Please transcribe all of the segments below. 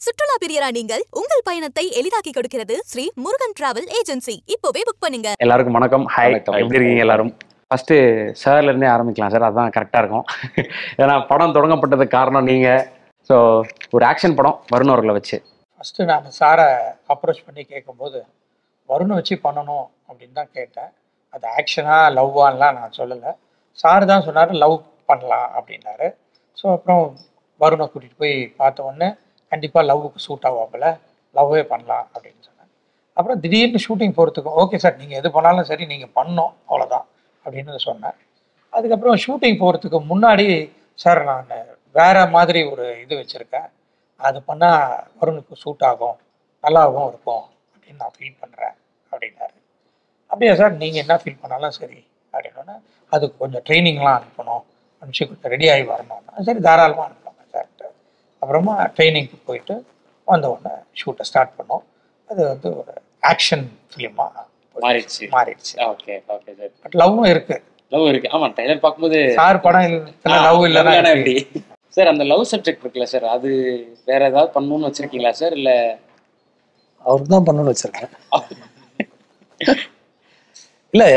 சுற்றுலா பிரியரா நீங்கள் உங்கள் பயணத்தை எளிதாக்கி கொடுக்கிறது ஸ்ரீ முருகன் டிராவல் ஏஜென்சி இப்போவே புக் பண்ணுங்க எல்லாருக்கும் வணக்கம் ஹாய் வணக்கம். எப்படி இருக்கீங்க எல்லாரும் ஃபர்ஸ்ட் சார்ல இருந்தே ஆரம்பிக்கலாம் சார் அதான் கரெக்டாக இருக்கும் ஏன்னா படம் தொடங்கப்பட்டதுக்கு காரணம் நீங்க ஸோ ஒரு ஆக்ஷன் படம் வருண் அவர்களை வச்சு ஃபஸ்ட்டு நான் சாரை அப்ரோச் பண்ணி கேட்கும்போது வருணை வச்சு பண்ணணும் அப்படின்னு தான் கேட்டேன் அது ஆக்ஷனாக லவ்வான்லாம் நான் சொல்லலை சார் தான் சொன்னார் லவ் பண்ணலாம் அப்படின்னாரு ஸோ அப்புறம் வருணை கூட்டிகிட்டு போய் பார்த்த உடனே கண்டிப்பாக லவ்வுக்கு சூட் ஆகாப்பில் லவ்வே பண்ணலாம் அப்படின்னு சொன்னேன் அப்புறம் திடீர்னு ஷூட்டிங் போகிறதுக்கும் ஓகே சார் நீங்கள் எது பண்ணாலும் சரி நீங்கள் பண்ணோம் அவ்வளோதான் அப்படின்னு சொன்னேன் அதுக்கப்புறம் ஷூட்டிங் போகிறதுக்கு முன்னாடி சார் நான் வேற மாதிரி ஒரு இது வச்சுருக்கேன் அது பண்ணால் வருணுக்கு சூட் ஆகும் நல்லாவும் இருக்கும் அப்படின்னு நான் ஃபீல் பண்ணுறேன் அப்படின்னாரு அப்படியா சார் நீங்கள் என்ன ஃபீல் பண்ணாலும் சரி அப்படின்னோடனே அதுக்கு கொஞ்சம் ட்ரைனிங்லாம் அனுப்பணும் அனுப்பிச்சு கொஞ்சம் ரெடி ஆகி வரணும்னா சரி தாராளமாக அனுப்பலாங்க சார்ட்டு அப்புறமா ட்ரைனிங்க்கு போயிட்டு வந்த உடனே ஷூட்டை ஸ்டார்ட் பண்ணோம் அது வந்து ஒரு ஆக்ஷன் ஃபிலிமாக மாறிடுச்சு மாறிடுச்சு ஓகே ஓகே சார் பட் லவ்வும் இருக்கு லவ் இருக்கு ஆமா ட்ரைலர் பார்க்கும்போது சார் படம் இல்ல லவ் இல்லைன்னா இல்லைன்னா எப்படி? எப்படி சார் அந்த லவ் சப்ஜெக்ட் இருக்குல்ல சார் அது வேற ஏதாவது பண்ணணும்னு வச்சிருக்கீங்களா சார் இல்ல அவருக்கு தான் பண்ணணும்னு வச்சிருக்கேன் இல்லை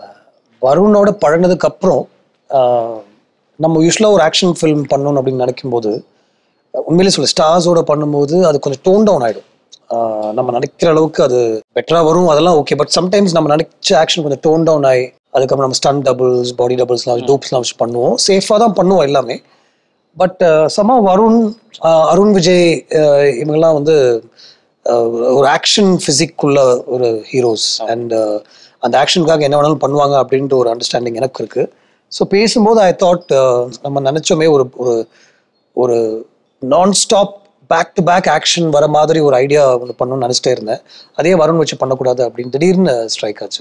வருணோட பழனதுக்கு அப்புறம் ஆஹ், நம்ம யூஸ்வலாக ஒரு ஆக்ஷன் ஃபிலிம் பண்ணணும் அப்படின்னு நினைக்கும் போது உண்மையிலே சொல்ல ஸ்டார்ஸோட பண்ணும்போது அது கொஞ்சம் டோன் டவுன் ஆகிடும் நம்ம நினைக்கிற அளவுக்கு அது பெட்டராக வரும் அதெல்லாம் ஓகே பட் சம்டைம்ஸ் நம்ம நினைச்ச ஆக்ஷன் கொஞ்சம் டோன் டவுன் ஆகி அதுக்கப்புறம் நம்ம ஸ்டன் டபுள்ஸ் பாடி டபுள்ஸ்லாம் டூப்ஸ்லாம் வச்சு பண்ணுவோம் சேஃபாக தான் பண்ணுவோம் எல்லாமே பட் சமா வருண் ஆஹ், அருண் விஜய் ஆஹ், இவங்கெல்லாம் வந்து ஆஹ், ஒரு ஆக்ஷன் ஃபிசிக்குள்ள ஒரு ஹீரோஸ் அண்ட் அந்த ஆக்ஷனுக்காக என்ன வேணாலும் பண்ணுவாங்க அப்படின்ற ஒரு அண்டர்ஸ்டாண்டிங் எனக்கு இருக்கு ஸோ பேசும்போது ஐ தாட் நம்ம நினைச்சோமே ஒரு ஒரு ஒரு நான் stop back to back action வர மாதிரி ஒரு ஐடியா ஒன்று பண்ணணும்னு நினச்சிட்டே இருந்தேன் அதே வருண் வச்சு பண்ணக்கூடாது அப்படின்னு திடீர்னு ஸ்ட்ரைக் ஆச்சு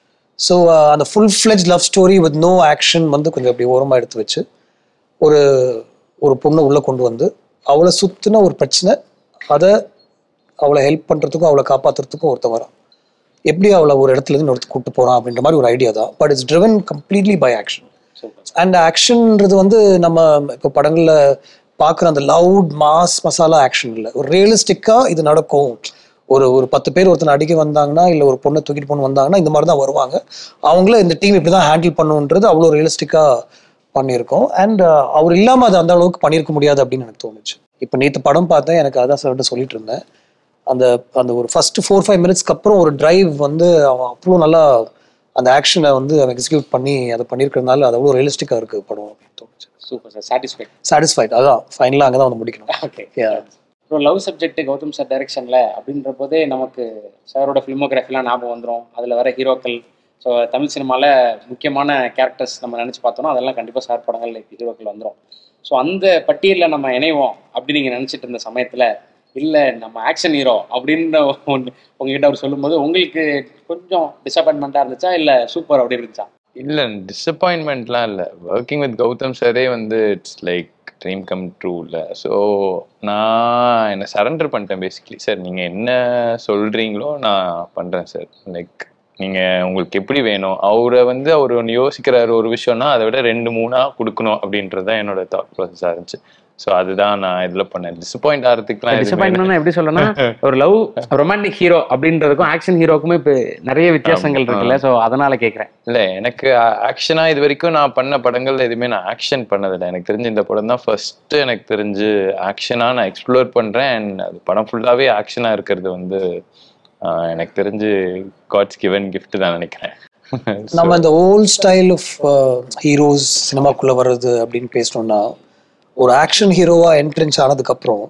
ஸோ அந்த full fledged love story with no action வந்து கொஞ்சம் அப்படி ஓரமாக எடுத்து வச்சு ஒரு ஒரு பொண்ணை உள்ளே கொண்டு வந்து அவளை சுற்றின ஒரு பிரச்சனை அதை அவளை ஹெல்ப் பண்ணுறதுக்கும் அவளை காப்பாற்றுறதுக்கும் ஒருத்தன் வரான் எப்படி அவளை ஒரு இடத்துல இருந்து இன்னொருத்த கூட்டு போகிறான் அப்படின்ற மாதிரி ஒரு ஐடியா தான் but it's driven completely by action super and ஆக்ஷன்ன்றது வந்து நம்ம இப்போ படங்களில் பார்க்குற அந்த லவுட் மாஸ் மசாலா ஆக்ஷன் இல்லை ஒரு ரியலிஸ்டிக்காக இது நடக்கும் ஒரு ஒரு பத்து பேர் ஒருத்தனை அடிக்க வந்தாங்கன்னா இல்லை ஒரு பொண்ணை தூக்கிட்டு போன வந்தாங்கன்னா இந்த மாதிரி தான் வருவாங்க அவங்கள இந்த டீம் இப்படி தான் ஹேண்டில் பண்ணுன்றது அவ்வளோ ரியலிஸ்டிக்காக பண்ணியிருக்கோம் அண்ட் அவர் இல்லாமல் அது அந்த அளவுக்கு பண்ணியிருக்க முடியாது அப்படின்னு எனக்கு தோணுச்சு இப்போ நேற்று படம் பார்த்தேன் எனக்கு அதான் சார்கிட்ட சொல்லிட்டு இருந்தேன் அந்த அந்த ஒரு ஃபர்ஸ்ட் ஃபோர் ஃபைவ் மினிட்ஸ்க்கு அப்புறம் ஒரு டிரைவ் வந்து அவன் அவ்வளோ நல்லா அந்த ஆக்ஷனை வந்து அவன் எக்ஸிக்யூட் பண்ணி அதை பண்ணியிருக்கிறதுனால அது அவ்வளோ ரியலிஸ்டிக்காக இருக்குது படம் அப்படின்னு தோணுச்சு சூப்பர் சார் சாட்டிஸ்ஃபைட் சாட்டிஸ்ஃபைட் அதான் ஃபைனலாக அங்கே தான் வந்து முடிக்கணும் ஓகே Yeah. அப்புறம் லவ் சப்ஜெக்ட் கௌதம் சார் டைரக்ஷன்ல அப்படின்ற போதே நமக்கு சாரோட ஃபிலிமோகிராஃபிலாம் ஞாபகம் வந்துடும் அதுல வர ஹீரோக்கள் ஸோ தமிழ் சினிமால முக்கியமான கேரக்டர்ஸ் நம்ம நினைச்சு பார்த்தோம்னா அதெல்லாம் கண்டிப்பா சார் படங்கள்ல ஹீரோக்கள் வந்துடும் ஸோ அந்த பட்டியலில் நம்ம இணைவோம் அப்படின்னு நீங்க நினைச்சிட்டு இருந்த சமயத்துல இல்ல நம்ம ஆக்ஷன் ஹீரோ அப்படின்ற ஒன்று உங்ககிட்ட அவர் சொல்லும்போது உங்களுக்கு கொஞ்சம் டிசப்பாயின்மெண்ட்டாக இருந்துச்சா இல்ல சூப்பர் அப்படி இருந்துச்சா இல்ல டிசப்பாயின்மெண்ட்லாம் இல்ல ஒர்க்கிங் வித் கௌதம் சாரே வந்து it's like dream come true இல்ல ஸோ நான் என்ன சரண்டர் பண்ணிட்டேன் பேசிக்கலி சார் நீங்க என்ன சொல்றீங்களோ நான் பண்றேன் சார் லைக் நீங்க உங்களுக்கு எப்படி வேணும் அவரை வந்து அவர் ஒன்று யோசிக்கிறாரு ஒரு விஷயம்னா அதை விட ரெண்டு மூணா கொடுக்கணும் அப்படின்றது தான் என்னோட தாட் ப்ராசஸாக இருந்துச்சு ஸோ அதுதான் நான் இதுல பண்ணேன் டிசப்பாயிண்ட் ஆகிறதுக்குலாம் எதுவுமே இல்லை. டிசப்பாயின்மெண்ட் எப்படி சொல்லணும்னா ஒரு லவ் ரொமான்டிக் ஹீரோ அப்படின்றதுக்கும் ஆக்ஷன் ஹீரோக்குமே இப்போ நிறைய வித்தியாசங்கள் ஆமா. இருக்குல்ல ஸோ அதனால கேட்குறேன் இல்ல எனக்கு ஆக்ஷனா இது வரைக்கும் நான் பண்ண படங்கள்ல எதுவுமே நான் ஆக்ஷன் பண்ணதில்லை எனக்கு தெரிஞ்சு இந்த படம் தான் ஃபர்ஸ்ட் எனக்கு தெரிஞ்சு ஆக்ஷனா நான் எக்ஸ்ப்ளோர் பண்றேன் and அது படம் ஃபுல்லாவே ஆக்ஷனா இருக்கிறது வந்து ஆஹ், எனக்கு தெரிஞ்சு காட்ஸ் கிவன் gift தான் நினைக்கிறேன் நம்ம இந்த ஓல்ட் ஸ்டைல் ஆஃப் ஹீரோஸ் சினிமாக்குள்ளே வர்றது அப்படின்னு பேசணும்னா ஒரு ஆக்ஷன் ஹீரோவாக என்ட்ரன்ஸ் ஆனதுக்கப்புறம்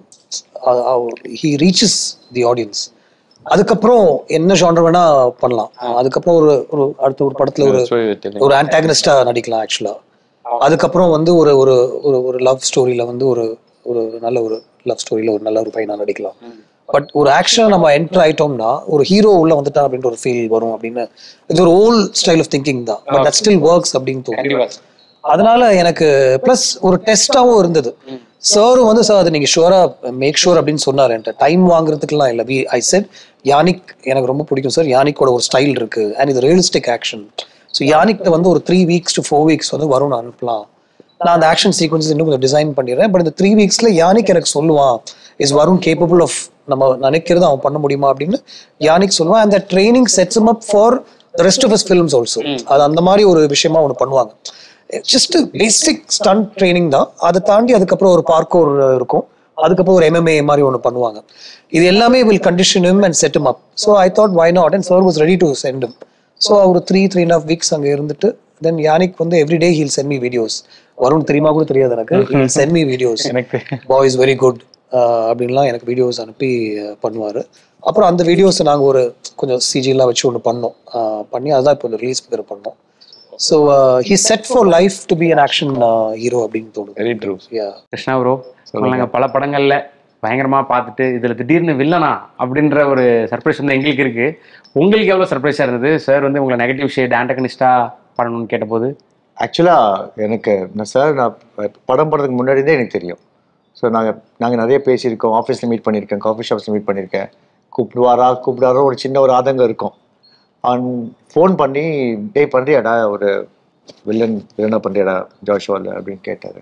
ஹீ ரீச்சஸ் தி ஆடியன்ஸ் அதுக்கப்புறம் என்ன ஜானர் வேணா பண்ணலாம் அதுக்கப்புறம் ஒரு ஒரு அடுத்த ஒரு படத்துல ஒரு ஒரு ஆன்டாகனிஸ்டா நடிக்கலாம் ஆக்சுவலா அதுக்கப்புறம் வந்து ஒரு ஒரு ஒரு ஒரு லவ் ஸ்டோரியில வந்து ஒரு ஒரு நல்ல ஒரு லவ் ஸ்டோரியில ஒரு நல்ல ஒரு பையனா நடிக்கலாம் பட் ஒரு ஆக்ஷன் நம்ம என்டர் ஆயிட்டோம்னா ஒரு ஹீரோ உள்ள வந்துட்டா அப்படின்ற ஒரு ஃபீல் வரும் அப்படின்னு இது ஒரு ஓல்ட் ஸ்டைல் ஆஃப் திங்கிங் தான் பட் தட் ஸ்டில் ஒர்க்ஸ் அப்படின்னு தோணும் கண்டிப்பா அதனால எனக்கு ப்ளஸ் ஒரு டெஸ்டாவும் இருந்தது சாரும் வந்து சார் அது நீங்க ஷுவரா மேக் ஷூர் அப்படின்னு சொன்னார் என்கிட்ட டைம் வாங்குறதுக்குலாம் இல்லை வி ஐ செட் யானிக் எனக்கு ரொம்ப பிடிக்கும் சார் யானிக்கோட ஒரு ஸ்டைல் இருக்கு அண்ட் இது ரியலிஸ்டிக் ஆக்ஷன் ஸோ யானிக்ட வந்து ஒரு three weeks to four weeks வந்து வரும் அனுப்பலாம் நான் அந்த ஆக்ஷன் சீக்வன்ஸ் இன்னும் கொஞ்சம் டிசைன் பண்ணிடுறேன் பட் இந்த த்ரீ வீக்ஸ்ல யானிக் எனக்கு சொல்லுவான் இஸ் வருண் கேப்பபிள் ஆஃப் நம்ம நினைக்கிறது அவன் பண்ண முடியுமா அப்படின்னு யானிக் சொல்லுவான் அந்த training sets up for the rest of his films also அது அந்த மாதிரி ஒரு விஷயமா ஒன்று பண்ணுவாங்க ஜஸ்ட் பேசிக் ஸ்டன் ட்ரைனிங் தான் அதை தாண்டி அதுக்கப்புறம் ஒரு பார்க்கோர் இருக்கும் அதுக்கப்புறம் ஒரு எம்எம்ஏ மாதிரி ஒன்று பண்ணுவாங்க இது எல்லாமே will condition him and set him up so I thought why not and sir was ready to send him so அவர் three three and of weeks அங்கே இருந்துட்டு தென் யானிக் வந்து everyday he'll send me videos Varun தெரியுமா கூட தெரியாது எனக்கு send me videos எனக்கு boys very good அப்படின்லாம் எனக்கு வீடியோஸ் அனுப்பி பண்ணுவார் அப்புறம் அந்த வீடியோஸை நாங்கள் ஒரு கொஞ்சம் சிஜிலாம் வச்சு ஒன்று பண்ணோம் அஹ் பண்ணி அதுதான் இப்போ ரிலீஸ் பிகர் பண்ணோம் so he set for life to be an action hero அப்படின்னு தோணுது very true Yeah. Krishna bro நாங்க பல படங்கள்ல பயங்கரமா பார்த்துட்டு இதுல திடீர்னு வில்லனா அப்படின்ற ஒரு சர்ப்ரைஸ் வந்து எங்களுக்கு இருக்கு உங்களுக்கு எவ்வளவு சர்ப்ரைஸா இருந்தது சார் வந்து உங்களை நெகட்டிவ் ஷேட் ஆண்டகனிஸ்டா பண்ணணும்னு கேட்டபோது ஆக்சுவலாக எனக்கு நான் சார் நான் படம் படத்துக்கு முன்னாடி தான் எனக்கு தெரியும் ஸோ நாங்கள் நாங்கள் நிறைய பேசியிருக்கோம் ஆஃபீஸில் மீட் பண்ணியிருக்கேன் காஃபி ஷாப்ஸில் மீட் பண்ணியிருக்கேன் கூப்பிடுவாரா கூப்பிடாரோ ஒரு சின்ன ஒரு ஆதங்கம் இருக்கும் அவன் ஃபோன் பண்ணி டேய் பண்ணுறியாடா ஒரு வில்லன் வில்லனா பண்ணுறியாடா ஜோஷுவாவில் அப்படின்னு கேட்டார்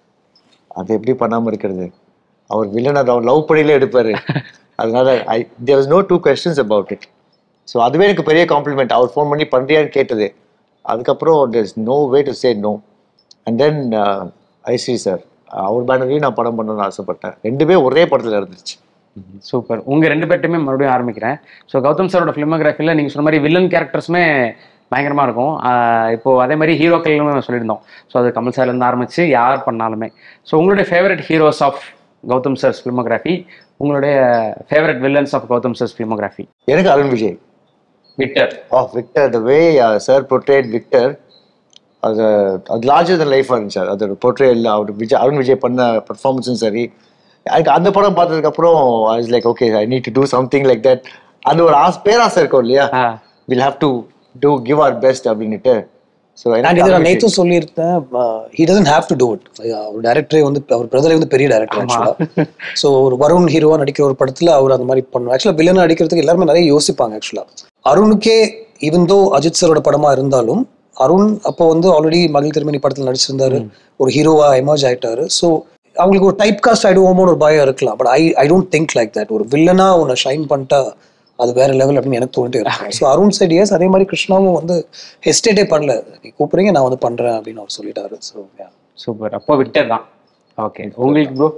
அது எப்படி பண்ணாமல் இருக்கிறது அவர் வில்லனை லவ் பண்ணிலே எடுப்பார் அதனால I there was no two questions about it so அதுவே எனக்கு பெரிய காம்ப்ளிமெண்ட் அவர் ஃபோன் பண்ணி பண்ணுறியான்னு கேட்டது அதுக்கப்புறம் there's no way to say no and then ஐசி சார் அவர் பேனர்லையும் நான் படம் பண்ணணும்னு ஆசைப்பட்டேன் ரெண்டுமே ஒரே படத்தில் இருந்துச்சு சூப்பர் உங்க ரெண்டு பேர்ட்டுமே மறுபடியும் ஆரம்பிக்கிறேன் ஸோ கௌதம் சாரோட ஃபிலிமோகிராஃபியில் நீங்க சொன்ன மாதிரி வில்லன் கேரக்டர்ஸுமே பயங்கரமா இருக்கும் ஆஹ் இப்போ அதே மாதிரி ஹீரோக்கள்னு சொல்லியிருந்தோம் ஸோ அது கமல் சார்ல இருந்து ஆரம்பிச்சு யார் பண்ணாலுமே ஸோ உங்களுடைய favourite heroes of Gautham sir's filmography உங்களுடைய favourite villains of Gautham sir's filmography எனக்கு அருண் விஜய் விக்டர் ஆ Victor the way sir portrayed Victor அது அது லார்ஜர் தன் லைஃபாக இருந்துச்சு அது அதோட portrayal அவர் விஜய் அருண் விஜய் பண்ண பர்ஃபார்மன்ஸும் சரி எனக்கு அந்த படம் பார்த்ததுக்கப்புறம் I is like okay I need to do something like that அந்த ஒரு ஆசை பேராசை இருக்கும் இல்லையா will have to do give அவர் பெஸ்ட் அப்படின்னுட்டு ஸோ அண்ட் இது நான் நேத்தும் சொல்லியிருந்தேன் he doesn't have to do it அவர் டேரக்டரே வந்து அவர் பிரதரே வந்து பெரிய டேரக்டர் ஆக்சுவலாக ஸோ ஒரு வருண் ஹீரோவா நடிக்கிற ஒரு படத்துல அவர் அந்த மாதிரி பண்ணும் ஆக்சுவலாக வில்லன் நடிக்கிறதுக்கு எல்லாருமே நிறைய யோசிப்பாங்க ஆக்சுவலாக அருணுக்கே ஈவன் தோ அஜித் சரோட படமா இருந்தாலும் அருண் அப்போ வந்து ஆல்ரெடி மகிழ் திருமணி படத்துல நடிச்சிருந்தாரு ஒரு ஹீரோவா எமர்ஜ் ஆயிட்டாரு ஸோ அவங்களுக்கு ஒரு டைப் காஸ்ட் ஆயிடுவோமோன்னு ஒரு பயம் இருக்கலாம் but I I don't think like that ஒரு வில்லனா உன்னை ஷைன் பண்ணிட்டா அது வேற லெவல் அப்படின்னு எனக்கு தோணிட்டே இருக்கும் ஸோ அருண் சைட் எஸ் அதே மாதிரி கிருஷ்ணாவும் வந்து ஹெஸ்டேட்டே பண்ணல நீ கூப்பிடுறீங்க நான் வந்து பண்றேன் அப்படின்னு அவர் சொல்லிட்டாரு ஸோ சூப்பர் அப்போ விக்டர் தான் ஓகே உங்களுக்கு ப்ரோ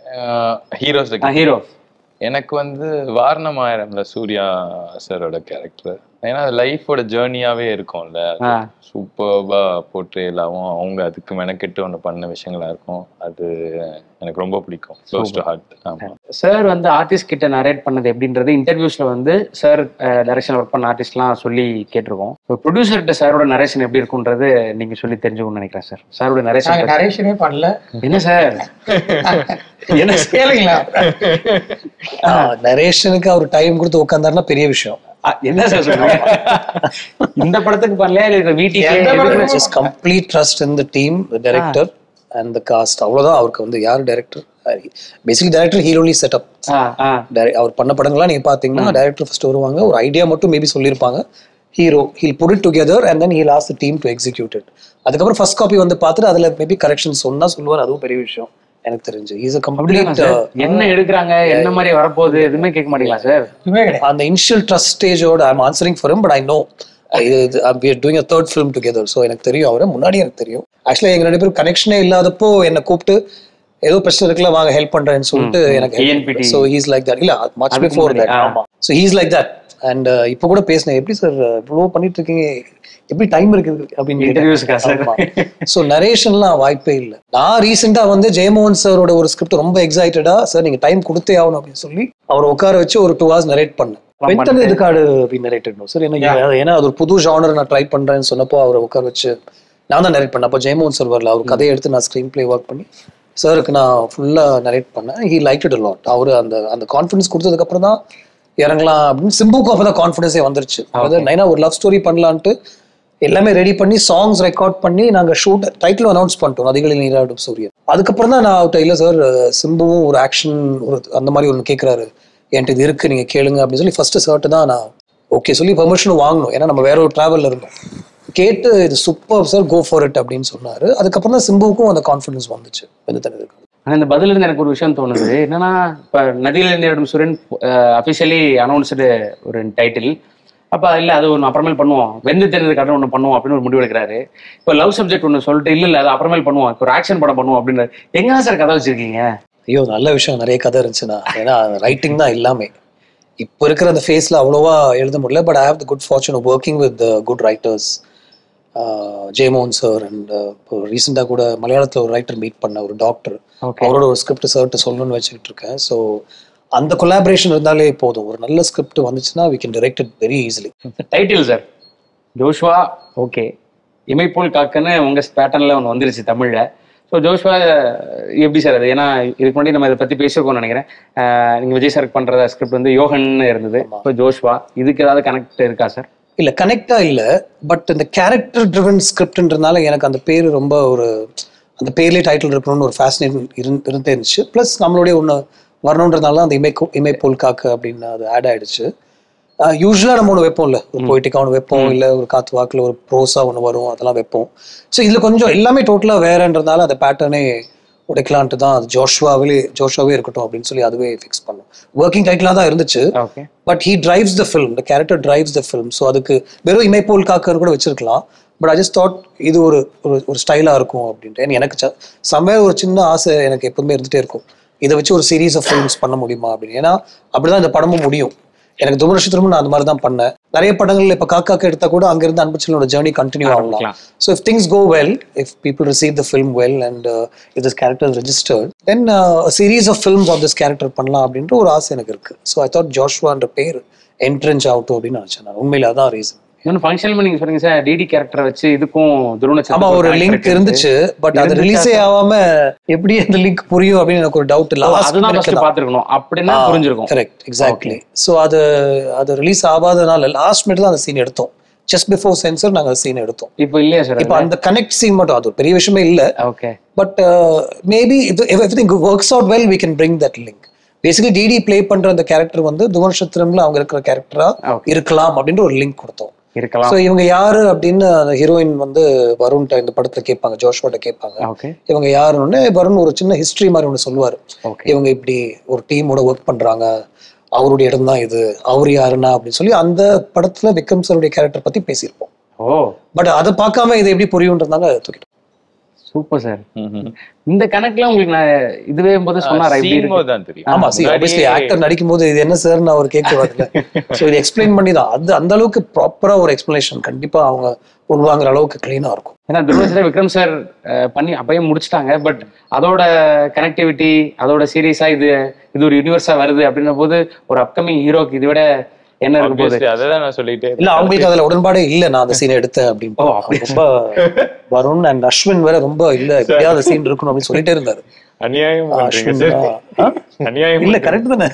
ஹீரோஸ் ஹீரோ எனக்கு வந்து வாரணமாயிரம்ல சூர்யா சாரோட கேரக்டர் ஏன்னா லைஃபோட ஜேர்னியாவே இருக்கும்ல ஆ. சூப்பர்பா போர்ட்ரேலாவும் அவங்க அதுக்கு மெனக்கெட்டு ஒன்று பண்ண விஷயங்களா இருக்கும் அது எனக்கு ரொம்ப பிடிக்கும் க்ளோஸ் டு ஹார்ட் ஆமா சார் வந்து ஆர்டிஸ்ட் கிட்ட நரேட் பண்ணது எப்படின்றது இன்டர்வியூஸ்ல வந்து சார் டைரக்ஷன் ஒர்க் பண்ண ஆர்டிஸ்ட்லாம் சொல்லி கேட்டிருக்கோம் இப்போ ப்ரொடியூசர்கிட்ட சாரோட நரேஷன் எப்படி இருக்குன்றது நீங்க சொல்லி தெரிஞ்சுக்கணும்னு நினைக்கிறேன் சார் சாரோட நாங்க நரேஷன் நரேஷனே பண்ணல என்ன சார் என்ன கேளுங்களா நரேஷனுக்கு அவர் டைம் கொடுத்து உட்காந்தாருன்னா பெரிய விஷயம் ஆ, என்ன சார் சொல்றீங்க இந்த படத்துக்கு பண்ணலையா இல்ல எந்த வீட்டுக்கு படத்துக்கும் just complete trust in the team director and the cast அவ்வளவுதான் அவருக்கு வந்து யார் director basically director he'll only set up அவர் பண்ண படங்கள்லாம் நீங்க பாத்தீங்கன்னா டைரக்டர் ஃபர்ஸ்ட் வருவாங்க ஒரு ஐடியா மட்டும் மேபி சொல்லியிருப்பாங்க hero he'll put it together and then he'll ask the team to execute it அதுக்கப்புறம் ஃபர்ஸ்ட் காப்பி வந்து பார்த்துட்டு அதுல மேபி கரெக்ஷன் சொன்னா சொல்லுவார் அதுவும் பெரிய விஷயம் எனக்கு தெரிஞ்சு இஸ் அ கம்ப்ளீட் என்ன எடுக்கிறாங்க என்ன மாதிரி வரப்போகுது எதுவுமே கேட்க மாட்டீங்களா சார் எதுவுமே கிடையாது அந்த இனிஷியல் ட்ரஸ்ட் ஸ்டேஜோட I'm answering for but I know இது we are doing a third film together so எனக்கு தெரியும் அவரை முன்னாடி எனக்கு தெரியும் ஆக்சுவலாக எங்க ரெண்டு பேரும் கனெக்ஷனே இல்லாதப்போ என்னை கூப்பிட்டு ஏதோ பிரச்சனை இருக்குல்ல வாங்க ஹெல்ப் பண்றேன்னு சொல்லிட்டு எனக்கு ENPT. So he's like that இல்ல மச் அதுக்கு பிஃபோர் முன்னாடி, தட் ஆ. ஆமா so he's like that and இப்போ கூட பேசினேன் எப்படி சார் இவ்வளோ பண்ணிட்டு இருக்கீங்க எப்படி டைம் இருக்குது Interviews-க்கா sir? அப்படின்னு ஸோ நரேஷன்லாம் வாய்ப்பே இல்லை நான் ரீசெண்டா வந்து ஜெயமோகன் சாரோட ஒரு ஸ்கிரிப்ட் ரொம்ப எக்ஸைட்டடா சார் நீங்க டைம் கொடுத்தே ஆகணும் அப்படின்னு சொல்லி அவர் உட்கார வச்சு ஒரு டூ ஹவர்ஸ் நரேட் பண்ணேன் வெண்டன் எதுக்காடு அப்படின்னு நரேட் சார் என்ன ஏன்னா அது ஒரு புது ஜானர் நான் ட்ரை பண்றேன்னு சொன்னப்போ அவரை உட்கார வச்சு நான் தான் நரேட் பண்ணேன் அப்போ ஜெயமோகன் சார் வரல அவர் கதையை எடுத்து நான் ஸ்க்ரீன் பிளே ஒர்க் பண்ணி சாருக்கு நான் ஃபுல்லா நரேட் பண்ணேன் ஹி லைக் இட் லாட் அவர் அந்த அந்த கான்ஃபிடன்ஸ் கொடுத்ததுக்கு அப்புறம் தான் இறங்கலாம் அப்படின்னு சிம்புக்கு அப்போ தான் கான்ஃபிடன்ஸே வந்துருச்சு அதாவது நைனா ஒரு லவ் ஸ்டோரி பண்ணலான்ட்டு எல்லாமே ரெடி பண்ணி சாங்ஸ் ரெக்கார்ட் பண்ணி நாங்க ஷூட் டைட்டில் அனௌன்ஸ் பண்ணிட்டோம் நதிகளில் நீராடும் சூரியன் அதுக்கப்புறம் தான் நான் அவர்கிட்ட இல்லை சார் சிம்புவும் ஒரு ஆக்ஷன் ஒரு அந்த மாதிரி ஒன்று கேட்குறாரு என்கிட்ட இது இருக்கு நீங்க கேளுங்க அப்படின்னு சொல்லி ஃபர்ஸ்ட் சர்ட்டு தான் நான் ஓகே சொல்லி பெர்மிஷன் வாங்கணும் ஏன்னா நம்ம வேற ஒரு டிராவல்ல இருந்தோம் கேட்டு இது super sir go for it அப்படின்னு சொன்னாரு அதுக்கப்புறம் தான் சிம்புவுக்கும் அந்த கான்ஃபிடன்ஸ் வந்துச்சு வந்து தனது ஆனா இந்த பதில இருந்து எனக்கு ஒரு விஷயம் தோணுது என்னன்னா இப்ப நதியில் நேரிடும் சுரன் அபிஷியலி அனௌன்ஸ்டு ஒரு டைட்டில் அப்ப இல்ல அது ஒன்று அப்புறமேல் பண்ணுவோம் வெந்து தெரிஞ்சது கடன் ஒன்று பண்ணுவோம் அப்படின்னு ஒரு முடிவு எடுக்கிறாரு இப்போ லவ் சப்ஜெக்ட் ஒன்று சொல்லிட்டு இல்ல இல்ல அது அப்புறமேல் பண்ணுவோம் இப்போ ஒரு ஆக்ஷன் படம் பண்ணுவோம் அப்படின்னு எங்க சார் கதை வச்சிருக்கீங்க ஐயோ நல்ல விஷயம் நிறைய கதை இருந்துச்சுண்ணா ஏன்னா ரைட்டிங் தான் எல்லாமே இப்போ இருக்கிற அந்த ஃபேஸில் அவ்வளோவா எழுத முடியல but I have the good fortune working with good writers Jeyamohan sir and இப்போ ரீசெண்டாக கூட மலையாளத்தில் ஒரு ரைட்டர் மீட் பண்ண ஒரு டாக்டர் ஓகே அவரோட ஒரு ஸ்கிரிப்ட் சார்ட்டு சொல்லணும்னு வச்சுக்கிட்டு இருக்கேன் ஸோ அந்த கொலாபரேஷன் இருந்தாலே போதும் ஒரு நல்ல ஸ்கிரிப்ட் வந்துச்சுன்னா we can direct it very easily title sir Joshua okay இமைப்போல் காக்கன்னு உங்க பேட்டர்ன்ல ஒன்று வந்துருச்சு தமிழ்ல ஸோ ஜோஷ்வா எப்படி சார் அது ஏன்னா இதுக்கு முன்னாடி நம்ம இதை பத்தி பேசியிருக்கோம்னு நினைக்கிறேன் அஹ் நீங்க விஜய் சார் பண்ற ஸ்கிரிப்ட் வந்து யோகன்னு இருந்தது இப்போ ஜோஷ்வா இதுக்கு ஏதாவது கனெக்ட் இருக்கா சார் இல்லை கனெக்டாக இல்லை பட் இந்த கேரக்டர் ட்ரிவன் ஸ்கிரிப்ட்ன்றதுனால எனக்கு அந்த பேர் ரொம்ப ஒரு அந்த பேர்லேயே டைட்டில் இருக்கணும்னு ஒரு ஃபேசினேட் இருந்தே இருந்துச்சு ப்ளஸ் நம்மளுடைய ஒன்று வரணுன்றதுனால அந்த இமை இமை காக்கு அப்படின்னு அது ஆட் ஆயிடுச்சு யூஸ்வலாக நம்ம ஒன்று வைப்போம்ல ஒரு பொய்ட்டிக்காக ஒன்று வைப்போம் இல்லை ஒரு காத்து வாக்கில் ஒரு ப்ரோஸா ஒன்று வரும் அதெல்லாம் வைப்போம் ஸோ இதில் கொஞ்சம் எல்லாமே டோட்டலாக வேறன்றதுனால அந்த பேட்டர்னே உடைக்கலான்ட்டு தான் அது ஜோஷ்வாவே ஜோஷ்வாவே இருக்கட்டும் அப்படின்னு சொல்லி அதுவே ஃபிக்ஸ் பண்ணோம் ஒர்க்கிங் டைட்டிலாக தான் இருந்துச்சு okay but he drives the film the character drives the film so அதுக்கு வெறும் இமைப்போல் காக்கர் கூட வச்சிருக்கலாம் பட் ஐ ஜஸ்ட் தாட் இது ஒரு ஒரு ஒரு ஸ்டைலாக இருக்கும் அப்படின்ட்டு ஏன்னா எனக்கு சம்வேர் ஒரு சின்ன ஆசை எனக்கு எப்போதுமே இருந்துகிட்டே இருக்கும் இதை வச்சு ஒரு சீரீஸ் ஆஃப் ஃபிலிம்ஸ் பண்ண முடியுமா அப்படின்னு ஏன்னா அப்படிதான் இந்த படமும் முடியும் எனக்கு தும நட்சத்திரமும் நான் அந்த மாதிரி தான் பண்ணேன் நிறைய படங்கள்ல இப்போ காக்காக்கு எடுத்தா கூட அங்கிருந்து அன்புச்சலோட ஜேர்னி கண்டினியூ ஆகலாம் ஆரம்பிக்கலாம். So if things go well, if people receive the film well and uh, if this character is registered, then uh, a series of films of this character பண்ணலாம் அப்படின்ற ஒரு ஆசை எனக்கு இருக்கு ஸோ ஐ தாட் ஜோஷ்வான்ற பேர் entrance ஆகட்டும் அப்படின்னு நினைச்சேன் நான் உண்மையில அதான் ரீசன் இன்னொன்று ஃபங்க்ஷன் நீங்க சொன்னீங்க சார் டிடி கேரக்டரை வச்சு இதுக்கும் துருவ ஆமா ஒரு லிங்க் இருந்துச்சு பட் அது ரிலீஸே ஆகாம எப்படி அந்த லிங்க் புரியும் அப்படின்னு எனக்கு ஒரு டவுட் அதுதான் ஃபர்ஸ்ட் பார்த்துருக்கணும் அப்படின்னா புரிஞ்சிருக்கும் கரெக்ட் எக்ஸாக்ட்லி ஸோ அது அது ரிலீஸ் ஆகாதனால லாஸ்ட் மினிட் தான் அந்த சீன் எடுத்தோம் ஜஸ்ட் பிஃபோர் சென்சர் நாங்கள் சீன் எடுத்தோம் இப்போ இல்லையா சார் இப்போ அந்த கனெக்ட் சீன் மட்டும் அது ஒரு பெரிய விஷயமே இல்லை ஓகே பட் மேபி இது if everything works out well we can bring that link basically DD play பண்ற அந்த கேரக்டர் வந்து துவனஷத்திரம்ல அவங்க இருக்கிற கேரக்டரா Okay. இருக்கலாம் அப்படின்ற ஒரு லிங்க் கொடுத்தோம் இருக்கலாம் ஸோ இவங்க யாரு அப்படின்னு அந்த ஹீரோயின் வந்து வருண்ட்ட இந்த படத்துல கேட்பாங்க ஜோஷ்வாட்ட கேட்பாங்க ஓகே இவங்க யாருன்னு வருண் ஒரு சின்ன ஹிஸ்டரி மாதிரி ஒன்று சொல்லுவாரு ஓகே இவங்க இப்படி ஒரு டீமோட ஒர்க் பண்றாங்க அவருடைய இடம் தான் இது அவர் யாருன்னா அப்படின்னு சொல்லி அந்த படத்துல விக்ரம் சாருடைய கேரக்டர் பத்தி பேசியிருப்போம் ஓ பட் அதை பார்க்காம இது எப்படி புரியுன்றதுனால தூக்கிட்டோம் சூப்பர் சார் இந்த கணக்குல உங்களுக்கு நான் இதுவே போது சொன்னாரா இப்படி இருக்கு சீன் தான் தெரியும் ஆமா சி ஆப்வியஸ்லி ஆக்டர் நடிக்கும் போது இது என்ன சார் அவர் கேட்க வரல ஸோ இது எக்ஸ்பிளைன் பண்ணி தான் அது அந்த அளவுக்கு ப்ராப்பரா ஒரு எக்ஸ்பிளனேஷன் கண்டிப்பா அவங்க உள்வாங்குற அளவுக்கு கிளீனா இருக்கும் ஏன்னா துருவ சார் விக்ரம் சார் அஹ், பண்ணி அப்பயே முடிச்சிட்டாங்க பட் அதோட கனெக்டிவிட்டி அதோட சீரியஸா இது இது ஒரு யூனிவர்ஸா வருது அப்படின்ன போது ஒரு அப்கமிங் ஹீரோக்கு இதை விட என்ன இருக்க போகுது Obviously, அததான் நான் சொல்லிட்டே இல்ல அவங்களுக்கு அதுல உடன்பாடே இல்ல நான் அந்த சீனை எடுத்தேன் அப்படின்னு ஓ, அப்படி. ரொம்ப வருண் அண்ட் அஸ்வின் வேற ரொம்ப இல்ல எப்படியாவது சீன் இருக்கணும் அப்படின்னு சொல்லிட்டே இருந்தாரு அநியாயம் பண்றீங்க அஸ்வின் சார் ஆ? அநியாயம் இல்ல கரெக்ட் தானே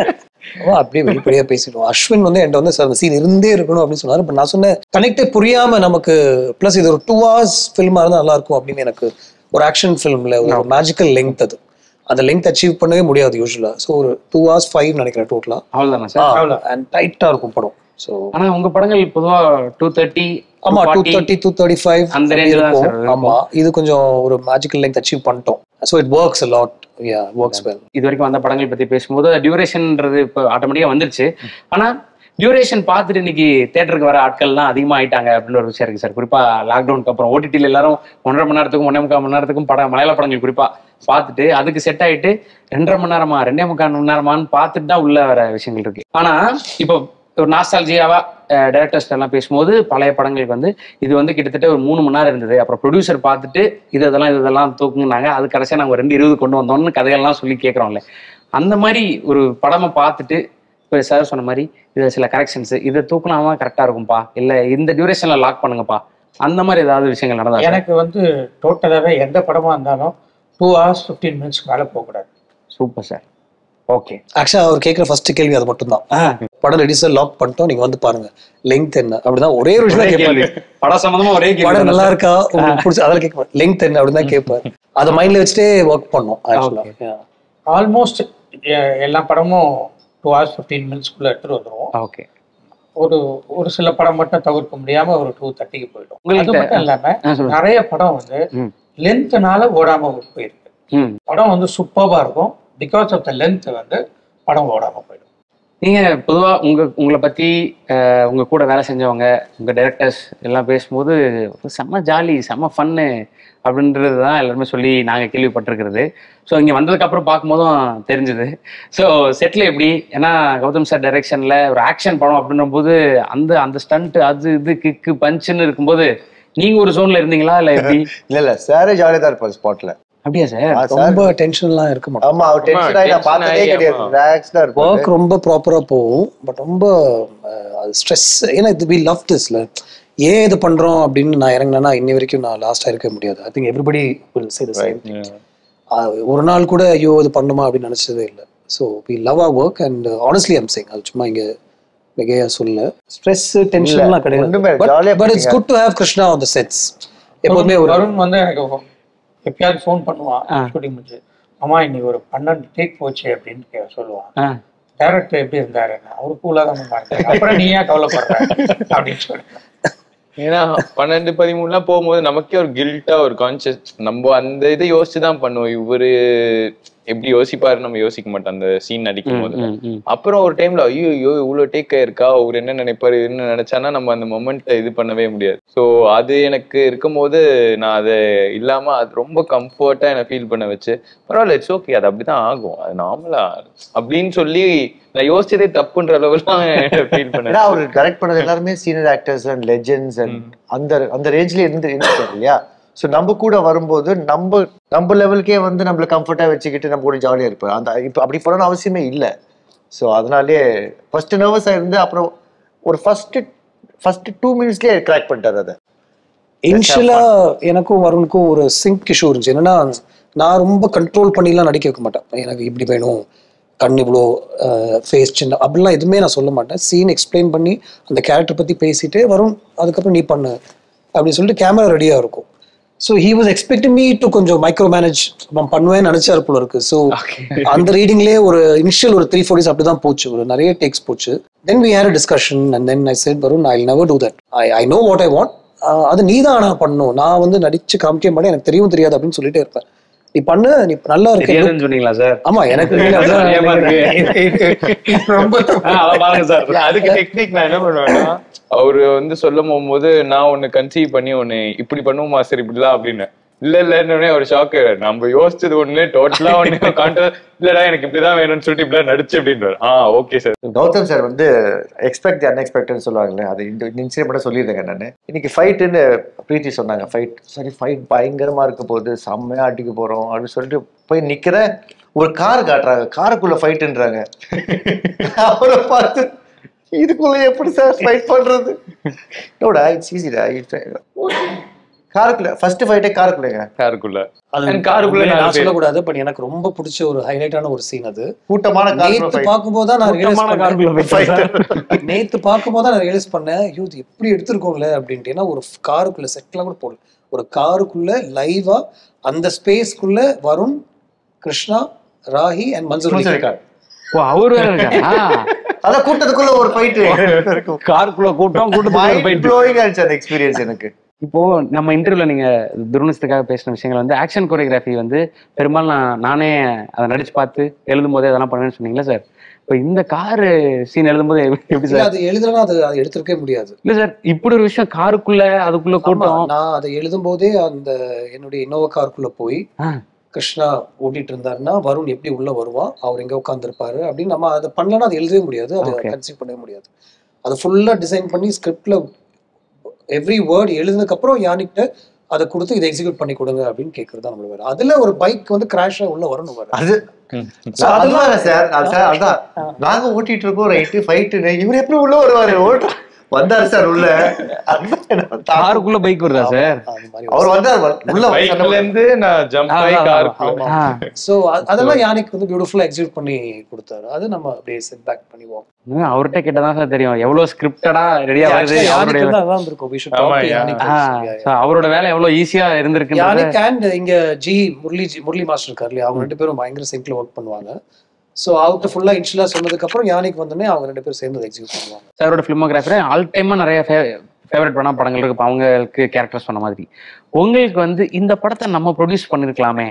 அவன் அப்படியே வெளிப்படையா பேசிடுவோம் அஸ்வின் வந்து என்கிட்ட வந்து சார் அந்த சீன் இருந்தே இருக்கணும் அப்படின்னு சொன்னாரு பட் நான் சொன்னேன் கனெக்டே புரியாம நமக்கு பிளஸ் இது ஒரு டூ ஹவர்ஸ் ஃபில்மா இருந்தா நல்லா இருக்கும் அப்படின்னு எனக்கு ஒரு ஆக்ஷன் ஃபிலிம்ல ஒரு மேஜிக்கல் லெங்த் அது அந்த லெங்த் அச்சீவ் பண்ணவே முடியாது யூஸ்வலா ஸோ ஒரு டூ ஹவர்ஸ் ஃபைவ் நினைக்கிறேன் டோட்டலா அவ்வளவுதானா சார் அண்ட் டைட்டா இருக்கும் படம் ஸோ ஆனா உங்க படங்கள் பொதுவா டூ தேர்ட்டி ஆமா two thirty two thirty five அந்த range தான் sir இருக்கும். ஆமா இது கொஞ்சம் ஒரு மேஜிக்கல் லெங்த் அச்சீவ் பண்ணிட்டோம் so it works lot yeah works well இது வரைக்கும் வந்த படங்கள் பத்தி பேசும்போது டியூரேஷன்ன்றது இப்போ ஆட்டோமேட்டிக்கா வந்துருச்சு ஆனா டியூரேஷன் பார்த்துட்டு இன்னைக்கு தேட்டருக்கு வர ஆட்கள்லாம் அதிகமா ஆயிட்டாங்க அப்படின்னு ஒரு விஷயம் இருக்கு சார் குறிப்பா லாக்டவுனுக்கு அப்புறம் ஓடிடியில் எல்லாரும் ஒன்றரை மணி நேரத்துக்கும் ஒன்றே முக்கால் மணி நேரத்துக்கும் படம் மலையாள படங்கள் குறிப்பா பார்த்துட்டு அதுக்கு செட் ஆயிட்டு ரெண்டரை மணி நேரமா ரெண்டே முக்கால் மணி நேரமான்னு பார்த்துட்டு தான் உள்ள வர விஷயங்கள் இருக்கு ஆனா இப்போ ஒரு நாஸ்டாலஜியாவா டேரக்டர்ஸ் எல்லாம் பேசும்போது பழைய படங்களுக்கு வந்து இது வந்து கிட்டத்தட்ட ஒரு மூணு மணி நேரம் இருந்தது அப்புறம் ப்ரொடியூசர் பார்த்துட்டு இது இதெல்லாம் இது இதெல்லாம் தூக்குனாங்க அது கடைசியா நாங்க ஒரு ரெண்டு இருபது கொண்டு வந்தோம்னு கதைகள்லாம் சொல்லி கேட்குறோம்ல அந்த மாதிரி ஒரு படமை பார்த்துட்டு இப்போ சார் சொன்ன மாதிரி இது சில கரெக்ஷன்ஸ் இதை தூக்கலாமா கரெக்டா இருக்கும்பா இல்ல இந்த டியூரேஷன்ல லாக் பண்ணுங்கப்பா அந்த மாதிரி ஏதாவது விஷயங்கள் நடந்தா எனக்கு வந்து டோட்டலாகவே எந்த படமா இருந்தாலும் டூ ஹவர்ஸ் ஃபிஃப்டீன் மினிட்ஸ் மேலே போகக்கூடாது சூப்பர் சார் ஓகே ஆக்சுவலா அவர் கேட்குற ஃபர்ஸ்ட் கேள்வி அது மட்டும் தான் படம் ரெடி சார் லாக் பண்ணிட்டோம் நீங்க வந்து பாருங்க லெங்த் என்ன அப்படிதான் ஒரே ஒரு விஷயம் தான் கேட்பாரு படம் சம்பந்தமா ஒரே படம் கேள்வி நல்லா இருக்கா உங்களுக்கு பிடிச்ச அதெல்லாம் கேட்க லெங்த் என்ன அப்படின்னு தான் கேட்பாரு அதை மைண்ட்ல வச்சுட்டே ஒர்க் பண்ணோம் ஆக்சுவலா ஆல்மோஸ்ட் எல்லா படமும் டூ ஹவர்ஸ் ஃபிஃப்டீன் மினிட்ஸ்க்குள்ளே எடுத்துகிட்டு வந்துடுவோம் ஓகே ஒரு ஒரு சில படம் மட்டும் தவிர்க்க முடியாம ஒரு டூ தேர்ட்டிக்கு போயிடும் அது உங்களுக்கு- மட்டும் இல்லாம ஆ, சொல்லுங்க. நிறைய படம் வந்து ம். லென்த்னால ஓடாம போயிருக்கு ம் படம் வந்து சூப்பராக இருக்கும் பிகாஸ் ஆஃப் த லென்த் வந்து படம் ஓடாமல் போயிடும் நீங்க பொதுவா உங்க உங்களை பத்தி அஹ், உங்க கூட வேலை செஞ்சவங்க உங்க டைரக்டர்ஸ் எல்லாம் பேசும்போது செம்ம ஜாலி செம்ம ஃபன்னு அப்படின்றது தான் எல்லாருமே சொல்லி நாங்க கேள்விப்பட்டிருக்கிறது ஸோ இங்க வந்ததுக்கு அப்புறம் பார்க்கும்போதும் தெரிஞ்சுது ஸோ செட்டில் எப்படி ஏன்னா கௌதம் சார் டைரக்ஷன்ல ஒரு ஆக்ஷன் படம் அப்படின்னும் போது அந்த அந்த ஸ்டண்ட் அது இது கிக்கு பஞ்சுன்னு இருக்கும்போது நீங்க ஒரு ஜோன்ல இருந்தீங்களா இல்ல எப்படி இல்ல இல்ல சாரே ஜாலியா தான் இருப்பாரு ஸ்பாட்ல அப்படியா சார் ரொம்ப டென்ஷன்லாம் இருக்க மாட்டோம் ஆமா அவர் டென்ஷன் ஆகி நான் tension பார்த்ததே ஆகி, கிடையாது ஆமா. ரிலாக்ஸ்டா இருப்பாரு ஒர்க் ரொம்ப ப்ராப்பராக போகும் பட் ரொம்ப அஹ், அது ஸ்ட்ரெஸ் ஏன்னா இது வி லவ் திஸ்ல ஏன் இது பண்றோம் அப்படின்னு நான் இறங்கினேன்னா இன்னி வரைக்கும் நான் லாஸ்ட்டாக இருக்க முடியாது I think everybody will say the same ஒரு நாள் கூட ஐயோ இது பண்ணுமா அப்படின்னு நினைச்சதே இல்லை so we love are work and honestly I'm saying அது சும்மா இங்க மிகையா சொல்ல ஸ்ட்ரெஸ் டென்ஷன்லாம் ஒண்ணுமே கிடையாது ஜாலியா but it's good to have Krishna on the sets எப்போதுமே ஒரு வருண் வந்து எனக்கு எப்பயாவது ஃபோன் பண்ணுவான் ஆ. ஷூட்டிங் முடிச்சு அம்மா இன்னைக்கு ஒரு பன்னெண்டு டேக் போச்சு அப்படின்னு கே- சொல்லுவான் ஆ டேரக்டர் எப்படி இருந்தாரு அவரு கூலா தான் இருந்தாரு அப்புறம் நீ ஏன் கவலைப்படுற அப்படின்னு சொல்லி ஏன்னா பன்னெண்டு பதிமூணுலாம் போகும்போது நமக்கே ஒரு கில்ட்டா ஒரு கான்சியஸ் நம்ம அந்த இதை யோசிச்சு தான் பண்ணுவோம் இவரு எப்படி யோசிப்பாரு நம்ம யோசிக்க மாட்டோம் அந்த சீன் நடிக்கும் போது ம், ம். அப்புறம் ஒரு டைம்ல ஐயோ ஐயோ இவ்வளவு டேக் இருக்கா அவர் என்ன நினைப்பாரு என்ன நினைச்சானா நம்ம அந்த மொமெண்ட் இது பண்ணவே முடியாது ஸோ அது எனக்கு இருக்கும்போது நான் அதை இல்லாம அது ரொம்ப கம்ஃபர்ட்டா என்னை ஃபீல் பண்ண வச்சு பரவாயில்ல இட்ஸ் ஓகே அது அப்படிதான் ஆகும் அது நார்மலா அப்படின்னு சொல்லி நான் யோசிச்சதே தப்புன்ற அளவுலாம் ஃபீல் பண்ணேன் ஏன்னா அவர் கரெக்ட் பண்ணது எல்லாருமே senior actors and legends and அந்த அந்த ரேஞ்ச்ல இருந்து இருந்துட்டாரு இல்லையா ஸோ நம்ம கூட வரும்போது நம்ம நம்ம லெவலுக்கே வந்து நம்மள கம்ஃபர்ட்டா வச்சுக்கிட்டு நம்ம கூட ஜாலியா இருப்போம் அந்த இப்போ அப்படி பண்ணணும் அவசியமே இல்லை ஸோ அதனாலேயே ஃபர்ஸ்ட் நர்வஸாக இருந்து அப்புறம் ஒரு ஃபர்ஸ்ட் ஃபர்ஸ்ட் டூ மினிட்ஸ்லேயே கிராக் பண்ணிட்டாரு அதை இனிஷியலா எனக்கும் வருணுக்கும் ஒரு சிங்க் இஷ்யூ இருந்துச்சு என்னன்னா நான் ரொம்ப கண்ட்ரோல் பண்ணிலாம் நடிக்க வைக்க மாட்டேன் எனக்கு இப்படி வேணும் கண் இவ்வளோ ஃபேஸ் சின்ன அப்படிலாம் எதுவுமே நான் சொல்ல மாட்டேன் சீன் எக்ஸ்பிளைன் பண்ணி அந்த கேரக்டர் பத்தி பேசிட்டு வரும் அதுக்கப்புறம் நீ பண்ணு அப்படின்னு சொல்லிட்டு கேமரா ரெடியா இருக்கும் so he was expecting me to கொஞ்சம் மைக்ரோ மேனேஜ் பண்ணுவேன்னு நினைச்சாரு போல இருக்கு ஸோ அந்த ரீடிங்லேயே ஒரு இனிஷியல் ஒரு த்ரீ ஃபோர் டேஸ் அப்படி தான் போச்சு ஒரு நிறைய டேக்ஸ் போச்சு then we had discussion and then I said Varun I never do that I I know what I want அது நீ தான் ஆனால் பண்ணணும் நான் வந்து நடிச்சு காமிக்க மாட்டேன் எனக்கு தெரியவும் தெரியாது அப்படின்னு சொல்லிட்டே இருப்பேன் நீ பண்ணு நீ நல்லா இருக்கு தெரியாதுன்னு சொன்னீங்களா சார் ஆமா எனக்கு நீங்க அதான் ஏமா இருக்கு? ரொம்ப தப்பு. ஆ, அதான் பாருங்க சார் இல்ல, அதுக்கு டெக்னிக் நான் என்ன பண்ணுவேன்னா அவரு வந்து சொல்லும் போகும்போது நான் ஒண்ணு கன்சீவ் பண்ணி ஒண்ணு இப்படி பண்ணுவோமா சார் இப்படிலாம் அப்படின்னு இல்ல இல்லன்னு ஒரு ஷாக்கு நம்ம யோசிச்சது ஒண்ணு டோட்டலா ஒண்ணு கான்ட்ரா இல்லடா எனக்கு இப்படிதான் வேணும்னு சொல்லிட்டு இப்படிலாம் நடிச்சு அப்படின்றாரு ஆ ஓகே சார் கௌதம் சார் வந்து எக்ஸ்பெக்ட் அன்எக்ஸ்பெக்டட்னு சொல்லுவாங்களே அது இந்த இன்சிடென்ட் மட்டும் சொல்லியிருந்தேங்க நான் இன்னைக்கு ஃபைட்டுன்னு பிரீத்தி சொன்னாங்க ஃபைட் சரி ஃபைட் பயங்கரமா இருக்க போகுது செம்மையா அடிக்க போறோம் அப்படின்னு சொல்லிட்டு போய் நிக்கிறேன் ஒரு கார் காட்டுறாங்க காருக்குள்ள ஃபைட்டுன்றாங்க அவரை பார்த்து இதுக்குள்ள எப்படி சார் ஃபைட் பண்றது நோடா இட்ஸ் ஈஸிடா காருக்குள்ள ஃபர்ஸ்ட் ஃபைட்டே காருக்குள்ளங்க காருக்குள்ள அது And காருக்குள்ள நாலு நான் பேர். சொல்லக்கூடாது பட் எனக்கு ரொம்ப பிடிச்ச ஒரு ஹைலைட்டான ஒரு சீன் அது கூட்டமான காருக்குள்ள நேத்து fight. பார்க்கும்போது தான் நான் ரியலைஸ் கூட்டமான காருக்குள்ள பண்ணேன் போயிட்டு சார். நேத்து பார்க்கும்போது தான் நான் ரியலைஸ் பண்ணேன் ஐயோ இது எப்படி எடுத்திருக்கோங்களே அப்படின்ட்டு ஏன்னா ஒரு காருக்குள்ள செட்லாம் கூட போடல ஒரு காருக்குள்ள லைவா அந்த ஸ்பேஸ்க்குள்ள வருண் கிருஷ்ணா ராஹி அண்ட் மன்சூர் அலி மன்சூர் கான். ஓ அவரு வேற இருக்காரா அதான் கூட்டத்துக்குள்ள ஒரு ஃபைட்டு காருக்குள்ள கூட்டம் கூட்டத்துக்குள்ள மைண்ட் போயிட்டு ப்ளோயிங் ஆயிடுச்சு அந்த எக்ஸ்பீரியன்ஸ் எனக்கு இப்போ நம்ம இன்டர்வியூல நீங்க துருணத்துக்காக பேசின விஷயங்கள் வந்து ஆக்ஷன் கோரியோகிராஃபி வந்து பெரும்பாலும் நான் நானே அதை நடிச்சு பார்த்து எழுதும் போதே அதெல்லாம் பண்ணுவேன்னு சொன்னீங்களா சார் இப்போ இந்த காரு சீன் எழுதும் போது எப்படி இல்ல சார் அது எழுதுனா அது அது எடுத்திருக்கவே முடியாது இல்ல சார் இப்படி ஒரு விஷயம் காருக்குள்ள அதுக்குள்ள ஆமா, கூட்டம் நான் அதை எழுதும் போதே அந்த என்னுடைய இன்னோவா காருக்குள்ள போய் ஆ. கிருஷ்ணா ஓட்டிட்டு இருந்தாருன்னா வருண் எப்படி உள்ள வருவான் அவர் எங்க உட்காந்துருப்பாரு அப்படின்னு நம்ம அதை பண்ணலன்னா அது எழுதவே முடியாது அதை Okay. கன்சீவ் பண்ணவே முடியாது அதை ஃபுல்லா டிசைன் பண்ணி ஸ்கிரிப்ட்ல எவ்ரி வேர்ட் எழுதுனதுக்கு அப்புறம் யானிக்கிட்ட அதை கொடுத்து இதை எக்ஸிக்யூட் பண்ணி கொடுங்க அப்படின்னு கேட்கறது தான் நம்மளுக்கு வேலை அதுல ஒரு பைக் வந்து கிராஷா உள்ள வரணும் வர அது சார், அதுதான் சார் அது சார் அதான் நாங்க ஓட்டிட்டு இருக்கோம் ரைட்டு ஃபைட்டு இவர் எப்படி உள்ள வருவாரு ஓட்டு வந்தாரு சார் உள்ள அதுதான் எனக்கு தாக்கம். காருக்குள்ள பைக் வருதா சார் அது மாதிரி அவர் வந்தார் உள்ள வந்து பைக்ல இருந்து நான் ஜம்ப் ஆகி அதான், காருக்குள்ள ஆ. ஸோ அதெல்லாம் யானிக் வந்து பியூட்டிஃபுல்லா எக்ஸிக்யூட் பண்ணி கொடுத்தாரு அது நம்ம அப்படியே செட் பேக் பண்ணுவோம் ம், அவர்கிட்ட கேட்டதான் சார் தெரியும் எவ்வளவு ஸ்கிரிப்டடா ரெடியா வருது யானிக் அவருடைய வந்து அதான் இருந்திருக்கும் we should ஆமா, talk to யானிக். யானிக் ஆ, also. Yeah, yeah. so அவரோட வேலை எவ்வளவு ஈஸியா இருந்திருக்கு யானிக் அண்ட் இங்க G Murali G Murali master இருக்காரு இல்லையா அவங்க ரெண்டு பேரும் பயங்கர சிங்க்ல ஒர்க் பண்ணுவாங்க ஸோ அவர்கிட்ட ஃபுல்லா இன்ஷியலா சொன்னதுக்கு அப்புறம் யானிக் வந்தோடனே அவங்க ரெண்டு பேரும் சேர்ந்து எக்ஸிக்யூட் பண்ணுவாங்க சாரோட ஃபிலிமோகிராஃபர் ஆல் டைமா நிறைய ஃபேவரட் பண்ண படங்கள் இருக்கு இப்ப அவங்களுக்கு கேரக்டர்ஸ் சொன்ன மாதிரி உங்களுக்கு வந்து இந்த படத்தை நம்ம ப்ரொடியூஸ் பண்ணிருக்கலாமே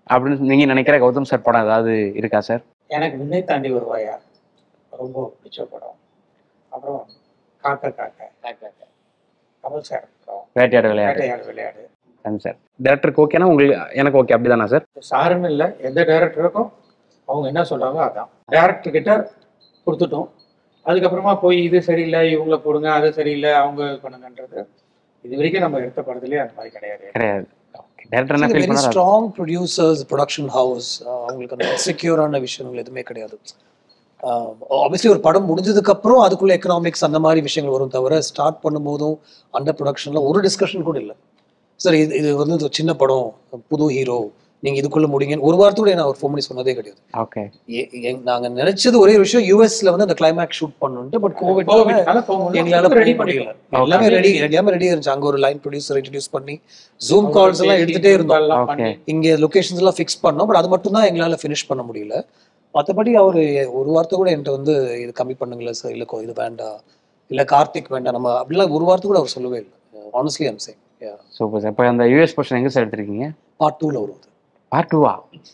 அப்படின்னு நீங்க நினைக்கிற கௌதம் சார் படம் ஏதாவது இருக்கா சார் எனக்கு முன்னே தாண்டி வருவாயா ரொம்ப பிடிச்ச படம் அப்புறம் காக்க காக்க கமல் சார் படம் வேட்டையாடு விளையாடு வேட்டையாடு விளையாடு சார் டேரக்டருக்கு ஓகேனா உங்களுக்கு எனக்கு ஓகே அப்படிதானா சார் சாருன்னு இல்லை எந்த டேரக்டருக்கும் அவங்க என்ன சொல்றாங்களோ அதான் டேரக்டர் கிட்ட கொடுத்துட்டோம் அதுக்கப்புறமா போய் இது சரியில்லை இவங்கள போடுங்க அது சரியில்லை அவங்க இது பண்ணுங்கன்றது இது வரைக்கும் நம்ம எடுத்த படத்துலயே அந்த மாதிரி கிடையாது கிடையாது டேரக்டர் என்ன ஃபீல் வெரி பண்ணாரு ஸ்ட்ராங் ப்ரொடியூசர்ஸ் ப்ரொடக்ஷன் ஹவுஸ் அவங்களுக்கு அந்த செக்யூரான விஷயங்கள் எதுவுமே கிடையாது ஆப்வியஸ்லி ஒரு படம் முடிஞ்சதுக்கு அப்புறம் அதுக்குள்ள எக்கனாமிக்ஸ் அந்த மாதிரி விஷயங்கள் வரும் தவிர ஸ்டார்ட் பண்ணும்போதும் அந்த ப்ரொடக்ஷன்ல ஒரு டிஸ்கஷன் கூட இல்லை சார் இது இது வந்து ஒரு சின்ன படம் புது ஹீரோ நீங்க இதுக்குள்ள முடிங்கன்னு ஒரு வாரத்தோட நான் ஒரு ஃபோன் பண்ணி சொன்னதே கிடையாது ஓகே எ- எ- நாங்க நினைச்சது ஒரே விஷயம் யூஎஸ்ல வந்து அந்த கிளைமேக்ஸ் ஷூட் பண்ணணும்ட்டு பட் கோவிட் கோவிட்னால போக முடியல. எங்களால ரெடி போக முடியல பண்ணிட்டோம். எல்லாமே ரெடி எல்லாமே ரெடி இருந்துச்சு அங்க ஒரு லைன் ப்ரொடியூசர் இன்ட்ரடியூஸ் பண்ணி ஜூம் கால்ஸ் எல்லாம் எடுத்துட்டே இருந்தோம் எல்லாம் Okay. பண்ணி இங்க லொகேஷன்ஸ் எல்லாம் ஃபிக்ஸ் பண்ணோம் பட் அது மட்டும் தான் எங்களால ஃபினிஷ் பண்ண முடியல மற்றபடி அவர் ஒரு வார்த்தை கூட என்கிட்ட வந்து இது கம்மி பண்ணுங்களேன் சார் இல்லை கோ- இது வேண்டாம் இல்ல கார்த்திக் வேண்டாம் நம்ம அப்படிலாம் ஒரு வார்த்தை கூட அவர் சொல்லவே இல்லை honestly I'm same super sir இப்போ அந்த யூஎஸ் போர்ஷன் எங்க சார் எடுத்திருக்கீங்க பார்ட் டூல வரும் அது. பார்ட் டூவா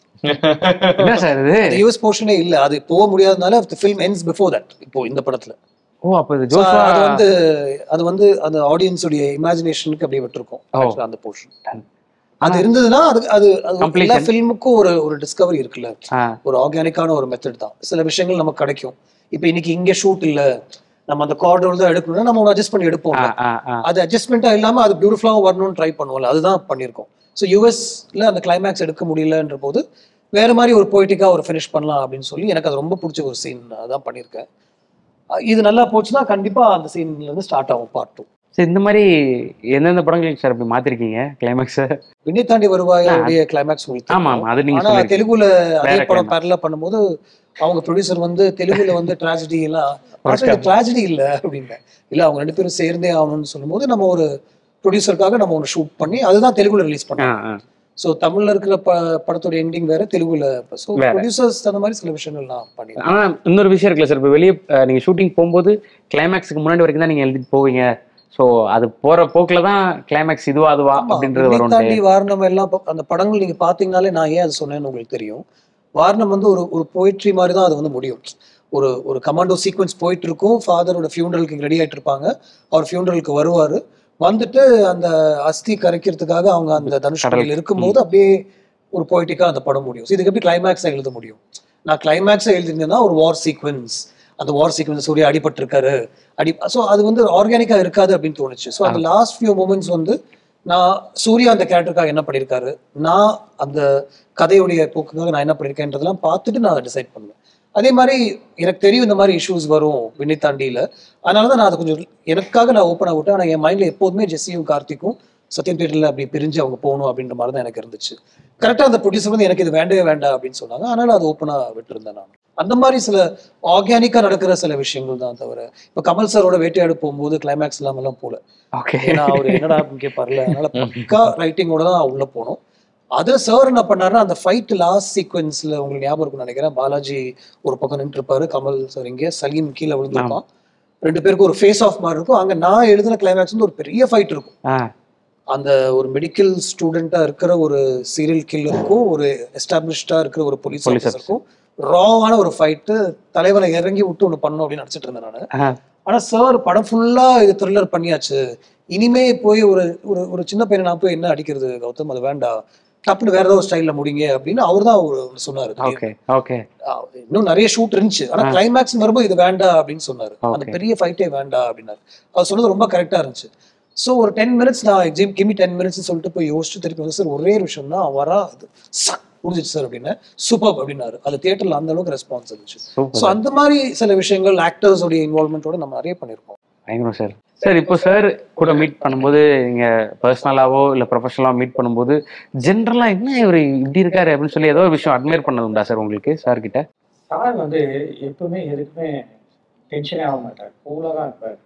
என்ன சார் இது அந்த யூஎஸ் போர்ஷனே இல்ல அது போக முடியாதனால ஃபில்ம் எண்ட்ஸ் பிஃபோர் தட் இப்போ இந்த படத்துல ஓ அப்போ இது So, ஜோஷுவா அது வந்து அது வந்து அந்த ஆடியன்ஸுடைய இமேஜினேஷனுக்கு அப்படியே விட்டுருக்கோம் ஓ. actually அந்த போர்ஷன் அது இருந்ததுன்னா அது அது அது எல்லா Completion. ஃபில்முக்கும் ஒரு ஒரு டிஸ்கவரி இருக்குல்ல ஆ ஒரு ஆர்கானிக்கான ஒரு மெத்தட் தான் சில விஷயங்கள் நமக்கு கிடைக்கும் இப்போ இன்னைக்கு இங்க ஷூட் இல்ல நம்ம அந்த கார்டர் தான் எடுக்கணும்னா நம்ம அட்ஜஸ்ட் பண்ணி எடுப்போம் ஆ ஆ ஆ அது அட்ஜஸ்ட்மெண்ட்டா இல்லாம அது பியூட்டிஃபுல்லாக வரணும்னு ட்ரை பண்ணுவோம்ல அதுதான் பண்ணியிருக்கோம் ஸோ யூஎஸ்ல அந்த கிளைமேக்ஸ் எடுக்க முடியலன்ற போது வேற மாதிரி ஒரு போயிட்டிக்கா ஒரு ஃபினிஷ் பண்ணலாம் அப்படின்னு சொல்லி எனக்கு அது ரொம்ப பிடிச்ச ஒரு சீன் அதான் பண்ணியிருக்கேன் அஹ் இது நல்லா போச்சுன்னா கண்டிப்பா அந்த சீன்ல இருந்து ஸ்டார்ட் ஆகும் பார்ட் டூ சரி இந்த மாதிரி எந்தெந்த படங்களுக்கு சார் இப்படி மாத்திருக்கீங்க கிளைமேக்ஸ் விண்ணை தாண்டி வருவாயுடைய கிளைமேக்ஸ் உங்களுக்கு ஆமா தெரியும். ஆமா அது நீங்க ஆனா சொல்லிருக்கீங்க தெலுங்குல அதே வேற படம் climax. பேரலா பண்ணும்போது அவங்க ப்ரொடியூசர் வந்து தெலுங்குல வந்து ட்ராஜடி எல்லாம் ட்ராஜடி இல்ல அப்படின்ட்டு இல்ல அவங்க ரெண்டு பேரும் சேர்ந்தே ஆகணும்னு சொல்லும்போது நம்ம ஒரு ப்ரொடியூசருக்காக நம்ம ஒன்று ஷூட் பண்ணி அதுதான் தெலுங்குல ரிலீஸ் ஆ பண்ணோம் ஆ ஸோ தமிழ்ல இருக்கிற ப படத்தோட எண்டிங் வேற தெலுங்குல ஸோ வேற. ப்ரொடியூசர்ஸ் அந்த மாதிரி சில விஷயங்கள் நான் பண்ணிருக்கேன் ஆனா இன்னொரு விஷயம் இருக்குல்ல சார் இப்போ வெளியே அஹ், நீங்க ஷூட்டிங் போகும்போது கிளைமேக்ஸுக்கு முன்னாடி வரைக்கும் தான் நீங்க எழுதிட்டு போவீங்க ஸோ அது போற போக்குல தான் கிளைமேக்ஸ் இதுவா அதுவா ஆமா, அப்படின்றது விண்ணை வரும் தாண்டி வாரணம் எல்லாம் ப- அந்த படங்கள் நீங்க பாத்தீங்கனாலே நான் ஏன் அது சொன்னேன்னு உங்களுக்கு தெரியும் வாரணம் வந்து ஒரு ஒரு போயிட்ரி மாதிரி தான் அது வந்து முடியும் ஒரு ஒரு கமாண்டோ சீக்வன்ஸ் போயிட்டு இருக்கும் ஃபாதரோட ஃபியூனரலுக்கு ரெடி ஆயிட்டு இருப்பாங்க அவர் ஃபியூனரலுக்கு வருவாரு வந்துட்டு அந்த அஸ்தி கரைக்கிறதுக்காக அவங்க அந்த தனுஷ்கோடியில் இருக்கும்போது அப்படியே ஒரு போயிட்டிக்கா அந்த படம் முடியும் So இதுக்கு எப்படி கிளைமேக்ஸா எழுத முடியும் நான் கிளைமேக்ஸா எழுதிருந்தேன்னா ஒரு வார் சீக்வன்ஸ் அந்த வார் சீக்வன்ஸ் சூரிய அடிபட்டிருக்காரு அடி ஸோ அது வந்து ஆர்கானிக்கா இருக்காது அப்படின்னு தோணுச்சு ஸோ அந்த லாஸ்ட் ஃபியூ மூமெண்ட்ஸ் வந்து நான் சூர்யா அந்த கேரக்டருக்காக என்ன பண்ணியிருக்காரு நான் அந்த கதையுடைய போக்குக்காக நான் என்ன பண்ணியிருக்கேன்றதெல்லாம் பார்த்துட்டு நான் அதை டிசைட் பண்ணுவேன் அதே மாதிரி எனக்கு தெரியும் இந்த மாதிரி இஷ்யூஸ் வரும் விண்ணை தாண்டியில அதனால தான் நான் அதை கொஞ்சம் எனக்காக நான் ஓப்பனாக விட்டேன் ஆனால் என் மைண்டில் எப்போதுமே ஜெஸ்ஸியும் கார்த்திக்கும் சத்யம் தேட்டரில் அப்படி பிரிஞ்சு அவங்க போகணும் அப்படின்ற மாதிரி தான் எனக்கு இருந்துச்சு கரெக்டாக அந்த ப்ரொடியூசர் வந்து எனக்கு இது வேண்டவே வேண்டாம் அப்படின்னு சொன்னாங்க அதனால அது ஓப்பனாக விட்டுருந்தேன் நான் அந்த மாதிரி சில ஆர்கானிக்காக நடக்கிற சில விஷயங்கள் தான் தவிர இப்போ கமல் சாரோட வேட்டையாடு போகும்போது கிளைமேக்ஸ் இல்லாமலாம் போல ஓகே ஏன்னா அவர் என்னடா அப்படின்னு கேட்பார்ல அதனால பக்கா ரைட்டிங்கோட தான் உள்ள போனோம் அதுல சார் என்ன பண்ணாருன்னா அந்த ஃபைட் லாஸ்ட் சீக்வன்ஸ்ல உங்களுக்கு ஞாபகம் இருக்கும்னு நினைக்கிறேன் பாலாஜி ஒரு பக்கம் நின்று இருப்பாரு கமல் சார் இங்கே சலீம் கீழே விழுந்திருப்பான் ரெண்டு பேருக்கு ஒரு ஃபேஸ் ஆஃப் மாதிரி இருக்கும் அங்க நான் எழுதின கிளைமேக்ஸ் வந்து ஒரு பெரிய ஃபைட் இருக்கும் ஆ அந்த ஒரு மெடிக்கல் ஸ்டூடெண்டா இருக்கிற ஒரு சீரியல் கில்லருக்கும் ஒரு எஸ்டாப்ளிஷ்டா இருக்கிற ஒரு போலீஸ் Police ஆஃபீஸருக்கும் ராவான ஒரு ஃபைட்டு தலைவரை இறங்கி விட்டு ஒன்று பண்ணணும் அப்படின்னு நினச்சிட்டு இருந்தேன் நான் ஆ ஆனா சார் படம் ஃபுல்லா இது த்ரில்லர் பண்ணியாச்சு இனிமே போய் ஒரு ஒரு ஒரு சின்ன பையனை நான் போய் என்ன அடிக்கிறது கௌதம் அது வேண்டாம் டப்புன்னு வேற ஏதோ ஒரு ஸ்டைல்ல முடிங்க அப்படின்னு அவர் தான் சொன்னாரு ஓகே ஓகே ஆஹ் இன்னும் நிறைய ஷூட் இருந்துச்சு ஆனா கிளைமேக்ஸ் வரும்போது இது வேண்டாம் அப்படின்னு சொன்னாரு அந்த Okay. பெரிய ஃபைட்டே வேண்டாம் அப்படின்னாரு அவர் சொன்னது ரொம்ப கரெக்டா இருந்துச்சு ஸோ ஒரு டென் மினிட்ஸ் நான் ஜிம் கிமி டென் மினிட்ஸ் சொல்லிட்டு போய் யோசிச்சு திருப்பி வந்து சார் ஒரே ஒரு விஷயம் தான் வரா அது சக் முடிஞ்சிச்சு சார் அப்படின்னு சூப்பர் அப்படின்னாரு அது தியேட்டர்ல அந்த அளவுக்கு ரெஸ்பான்ஸ் இருந்துச்சு ஸோ சூப்பர் அந்த மாதிரி சில விஷயங்கள் ஆக்டர்ஸோடைய இன்வால்மெண்ட்டோட நம்ம நிறைய பண்ணியிருக்கோம் பயங்கரம் சார் சார் இப்போ சார் கூட மீட் பண்ணும்போது நீங்க பர்சனலாவோ இல்ல ப்ரொஃபஷனலாவோ மீட் பண்ணும்போது ஜென்ரலா என்ன இவர் இப்படி இருக்காரு அப்படின்னு சொல்லி ஏதோ ஒரு விஷயம் அட்மையர் பண்ணது உண்டா சார் உங்களுக்கு சார் கிட்ட சார் வந்து எப்பவுமே எதுக்குமே டென்ஷனே ஆக மாட்டார் கூலாக தான் இருப்பார்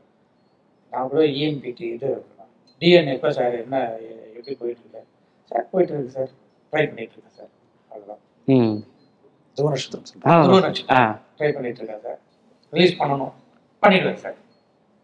நான் கூட இஎம்பிடி இது டிஎன் எப்போ சார் என்ன எ- எப்படி போயிட்டு இருக்கு சார் போயிட்டு இருக்கு சார் ட்ரை பண்ணிட்டு இருக்கேன் சார் அவ்வளோதான் ம் துருவ நட்சத்திரம் சொல்லுங்க. ஆ துருவ நட்சத்திரம். ஆ ட்ரை பண்ணிட்டு இருக்கேன் சார் ரிலீஸ் பண்ணணும் பண்ணிடுவேன் சார்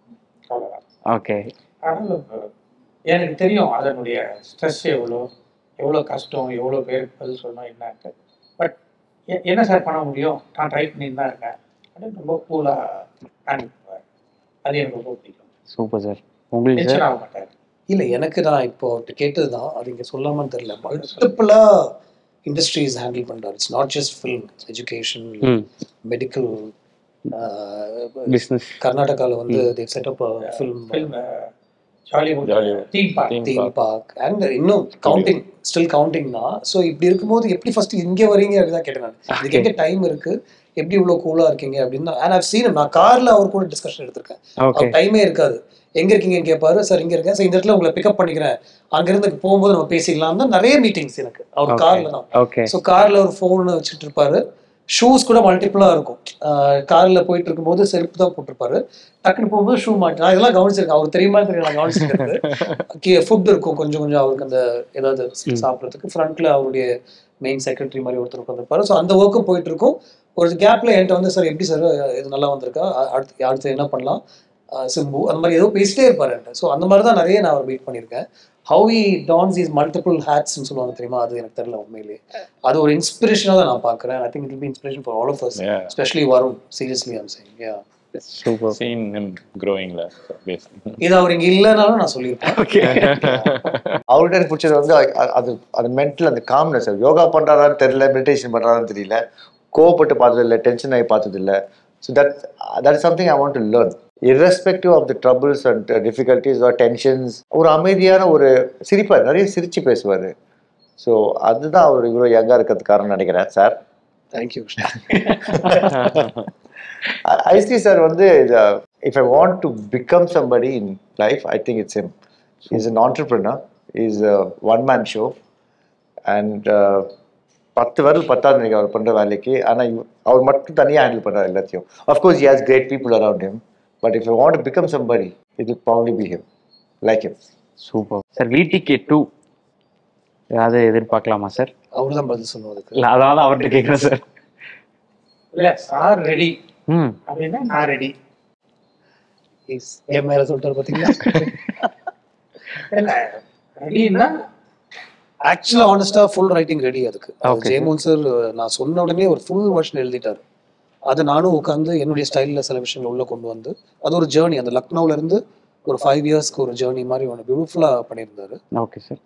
அவ்வளோதான் ஓகே அதனால இப்ப எனக்கு தெரியும் அதனுடைய ஸ்ட்ரெஸ் எவ்வளோ எவ்வளோ கஷ்டம் எவ்வளோ பேருக்கு பதில் சொல்லணும் என்னன்ட்டு பட் என்ன சார் பண்ண முடியும் நான் ட்ரை பண்ணிட்டு தான் இருக்கேன் அப்படின்னு ரொம்ப கூலாக ஹேண்டில் பண்ணுவார் அது எனக்கு ரொம்ப பிடிக்கும் சூப்பர் சார் உங்களுக்கு டென்ஷன் சார் ஆக மாட்டார் இல்லை எனக்கு நான் இப்போ அவர்கிட்ட கேட்டது தான் அது இங்கே சொல்லாமல் தெரியல மல்டிப்புளாக இண்டஸ்ட்ரீஸ் ஹேண்டில் பண்ணுறாரு it's not just film education hmm medical business கர்நாடகாவில் வந்து தேவ் setup film film Jollywood Jollywood. Theme park Theme theme park. Park and இன்னும் கவுண்டிங் ஸ்டில் கவுண்டிங் தான் ஸோ இப்படி இருக்கும்போது எப்படி ஃபர்ஸ்ட் இங்கே வரீங்க அப்படின்னு தான் கேட்டேன் நான் இதுக்கு எங்கே டைம் இருக்கு எப்படி இவ்வளோ கூலாக இருக்கீங்க அப்படின்னு தான் அண்ட் சீன் நான் காரில் அவர் கூட டிஸ்கஷன் எடுத்திருக்கேன் ஓகே அவர் டைமே இருக்காது எங்க இருக்கீங்கன்னு கேட்பாரு சார் இங்க இருக்கேன் சார் இந்த இடத்துல உங்களை பிக்கப் பண்ணிக்கிறேன் அங்கிருந்து போகும்போது நம்ம பேசிக்கலாம் தான் நிறைய மீட்டிங்ஸ் எனக்கு அவர் Okay. கார்ல தான் ஓகே ஸோ கார்ல ஒரு ஃபோன் வச்சுட்டு இருப்பாரு ஷூஸ் கூட மல்டிபிளா இருக்கும் கார்ல போயிட்டு இருக்கும்போது செருப்பு தான் போட்டிருப்பாரு டக்குனு போகும்போது ஷூ மாட்டி நான் இதெல்லாம் கவனிச்சிருக்கேன் அவர் தெரியுமா தெரியல நான் கவனிச்சிருக்கிறது ஃபுட் இருக்கும் கொஞ்சம் கொஞ்சம் அவருக்கு அந்த ஏதாவது சாப்பிட்றதுக்கு ஃப்ரண்ட்ல அவருடைய மெயின் செக்ரட்டரி மாதிரி ஒருத்தர் உட்காந்துருப்பாரு ஸோ அந்த ஒர்க்கும் போயிட்டு இருக்கும் ஒரு கேப்ல என்கிட்ட வந்து சார் எப்படி சார் இது நல்லா வந்திருக்கா அ- அடுத்து அடுத்து என்ன பண்ணலாம் அஹ் சிம்பு அந்த மாதிரி ஏதோ பேசிட்டே இருப்பாரு என்கிட்ட ஸோ அந்த மாதிரி தான் நிறைய நான் அவர் மீட் பண்ணியிருக்கேன் how he dance is multiple ஹேட்ஸ்னு சொல்லுவாங்க தெரியுமா அது எனக்கு தெரியல உண்மையிலேயே அது ஒரு இன்ஸ்பிரேஷனாக தான் நான் பார்க்குறேன் I think it be inspiration for all of us Yeah. Specially Varun seriously I'm saying yeah super seen him growing la basically இது அவர் இங்கே இல்லைனாலும் நான் சொல்லியிருப்பேன் அவர்கிட்ட எனக்கு பிடிச்சது வந்து அ- அ- அது அது மென்டல் அந்த காம்னஸ் யோகா பண்றாரான்னு தெரியல மெடிடேஷன் பண்றாரான்னு தெரியல கோவப்பட்டு பார்த்தது இல்லை டென்ஷன் ஆகி பார்த்தது இல்லை so that that is something I want to learn irrespective of the troubles and difficulties or tensions ஒரு அமைதியான ஒரு சிரிப்பார் நிறைய சிரிச்சு பேசுவார் ஸோ அதுதான் அவர் இவ்வளோ யங்காக இருக்கிறதுக்கு காரணம் நினைக்கிறேன் சார் தேங்க்யூ ஐசி சார் வந்து if I want to become somebody in life I think it's him is an entrepreneur is one man show and பத்து வரல் பத்தாவது நினைக்கிறேன் அவர் பண்ணுற வேலைக்கு ஆனால் அவர் மட்டும் தனியாக ஹேண்டில் பண்ணுறாரு எல்லாத்தையும் of course he has great people around him but if you want to become somebody it will probably be him like him super sir VTK two ஏதாவது எதிர்பார்க்கலாமா சார் அவர் தான் பதில் சொல்லுவோம் அதுக்கு இல்லை அதாவது அவர்கிட்ட கேட்குறேன் சார் இல்ல சார் ரெடி ம் அப்படின்னா நான் ரெடி Yes. என் மேல சொல்லிட்டாரு பாத்தீங்களா இல்ல ரெடின்னா ஆக்சுவலா ஆனஸ்டா ஃபுல் ரைட்டிங் ரெடி அதுக்கு Okay, ஜெயமோகன் சார் நான் சொன்ன உடனே ஒரு ஃபுல் வெர்ஷன் எழுதிட்டாரு அது நானும் உட்காந்து என்னுடைய ஸ்டைலில் சில விஷயங்கள் உள்ள கொண்டு வந்து அது ஒரு ஜேர்னி அந்த லக்னோல இருந்து ஒரு ஃபைவ் இயர்ஸ்க்கு ஒரு ஜேர்னி மாதிரி ஒன்று பியூட்டிஃபுல்லாக பண்ணியிருந்தாரு ஓகே சார்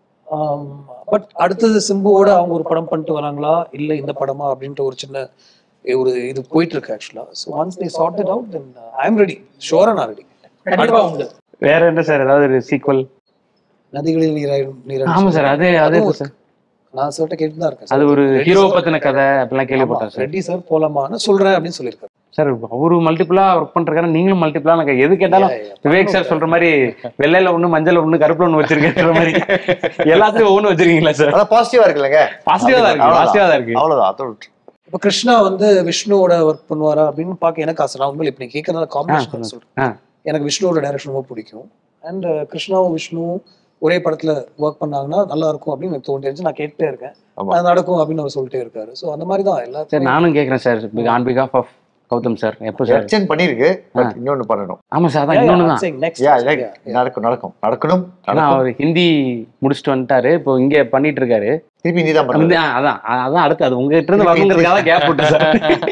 பட் அடுத்தது சிம்புவோட அவங்க ஒரு படம் பண்ணிட்டு வராங்களா இல்லை இந்த படமா அப்படின்ட்டு ஒரு சின்ன ஒரு இது போயிட்டு இருக்கு ஆக்சுவலா so once they sort it out then I am ready ஷோரா நான் ரெடி கண்டிப்பா உண்டு வேற என்ன சார் ஏதாவது ஒரு சீக்வல் நதிகளில் நீராயிடும் நீராடும் ஆமா சார் அது அது அதுவும் இருக்கு சார் நான் சார்ட்ட கேட்டு தான் இருக்கேன் அது ஒரு ஹீரோ பத்தின கதை அப்படிலாம் கேள்விப்பட்டேன் சார் ரெட்டி சார் போலாமான்னு சொல்றேன் அப்படின்னு சொல்லியிருக்காரு சார் அவரு மல்டிபிளா ஒர்க் பண்றாரு நீங்களும் மல்டிபிளா எனக்கு எது கேட்டாலும் Yeah, yeah. விவேக் சார் சொல்ற மாதிரி வெள்ளையில ஒண்ணு மஞ்சள் ஒண்ணு கருப்புல ஒண்ணு வச்சிருக்கேன்ற மாதிரி எல்லாத்துலயும் ஒவ்வொன்னு வச்சிருக்கீங்களா சார் ஆனால் பாசிட்டிவாக இருக்குல்லங்க பாசிட்டிவா தான் இருக்கு பாசிட்டிவா தான் இருக்கு அவ்வளோதான் அதோட இப்போ கிருஷ்ணா வந்து விஷ்ணுவோட ஒர்க் பண்ணுவாரா அப்படின்னு பார்க்க எனக்கு ஆசை நான் உண்மையில இப்போ நீ கேட்கறதால காம்பினேஷன் சொல்றேன் ஆ. எனக்கு விஷ்ணுவோட டைரக்ஷன் ரொம்ப பிடிக்கும் அண்ட் கிருஷ்ணாவும் விஷ்ணுவும் ஒரே படத்துல ஒர்க் பண்ணாங்கன்னா நல்லா இருக்கும் அப்படின்னு எனக்கு தோண்டிருச்சு நான் கேட்டுட்டே இருக்கேன் ஆமா. அது நடக்கும் அப்படின்னு அவர் சொல்லிட்டே இருக்காரு ஸோ அந்த மாதிரி தான் சார் எல்லாத்தையும் நானும் கேக்குறேன் சார் ஆன் பிகாஃப் ஆஃப் கௌதம் சார் எப்போ சார் எக்ஸ்டெண்ட் பண்ணியிருக்கு பட் இன்னொன்று பண்ணணும் ஆமா சார் அதான் இன்னொன்னு தான் நெக்ஸ்ட் யா நடக்கும் நடக்கும் நடக்கணும் ஏன்னா நடக்கும் அவர் ஹிந்தி முடிச்சுட்டு வந்துட்டாரு இப்போ இங்க பண்ணிட்டு இருக்காரு திருப்பி நீ தான் வந்து, பண்ணுறது ஆ, அதான் அ- அதான் அடுத்து அது உங்ககிட்ட இருந்து வரணுங்கிறதுக்காக கேப் விட்டு சார்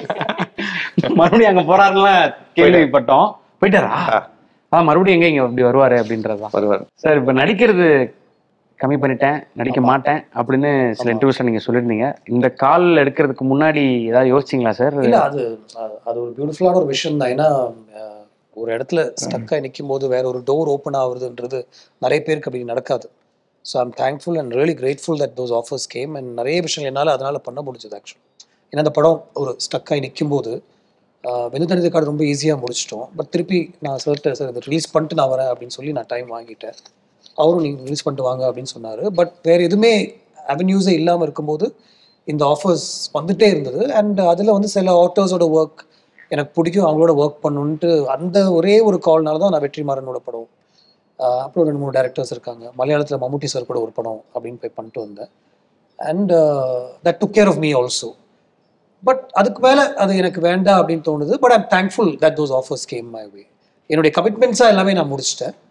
மறுபடியும் அங்க போறாருலாம் கேள்விப்பட்டோம் போயிட்டாரா அதான் மறுபடியும் எங்க இங்க அப்படி வருவாரு அப்படின்றதுதான் வருவார் சார் இப்ப நடிக்கிறது கம்மி பண்ணிட்டேன் நடிக்க மாட்டேன் அப்படின்னு சில இன்டர்வியூஸ்ல நீங்க சொல்லியிருந்தீங்க இந்த கால் எடுக்கிறதுக்கு முன்னாடி ஏதாவது யோசிச்சீங்களா சார் இல்ல அது அ- அது ஒரு பியூட்டிஃபுல்லான ஒரு விஷயம் தான் ஏன்னா அஹ், ஒரு இடத்துல ஸ்டக்காக நிற்கும் போது வேற ஒரு டோர் ஓப்பன் ஆகுறதுன்றது நிறைய பேருக்கு அப்படி நடக்காது so I'm thankful and really grateful that those offers came and நிறைய விஷயங்கள் என்னால் அதனால பண்ண முடிஞ்சது ஆக்சுவலி ஏன்னா அந்த படம் ஒரு ஸ்டக்காகி நிற்கும் போது வெந்து தனித கார்டு ரொம்ப ஈஸியாக முடிச்சிட்டோம் பட் திருப்பி நான் சார்ட்ட சார் இதை ரிலீஸ் பண்ணிட்டு நான் வரேன் அப்படின்னு சொல்லி நான் டைம் வாங்கிட்டேன் அவரும் நீங்கள் ரிலீஸ் பண்ணிட்டு வாங்க அப்படின்னு சொன்னார் பட் வேறு எதுவுமே அவென்யூஸே இல்லாமல் இருக்கும்போது இந்த ஆஃபர்ஸ் வந்துட்டே இருந்தது அண்ட் அதில் வந்து சில ஆட்டர்ஸோட ஒர்க் எனக்கு பிடிக்கும் அவங்களோட ஒர்க் பண்ணணுன்ட்டு அந்த ஒரே ஒரு கால்னால தான் நான் வெற்றிமாறனோட படம் ஆஹ் அப்புறம் ரெண்டு மூணு டேரக்டர்ஸ் இருக்காங்க மலையாளத்தில் மம்முட்டி சார் கூட ஒரு படம் அப்படின்னு போய் பண்ணிட்டு வந்தேன் and that took care of me also but அதுக்கு மேலே அது எனக்கு வேண்டாம் அப்படின்னு தோணுது but I'm thankful that those offers came my way என்னுடைய கமிட்மெண்ட்ஸாக எல்லாமே நான் முடிச்சிட்டேன்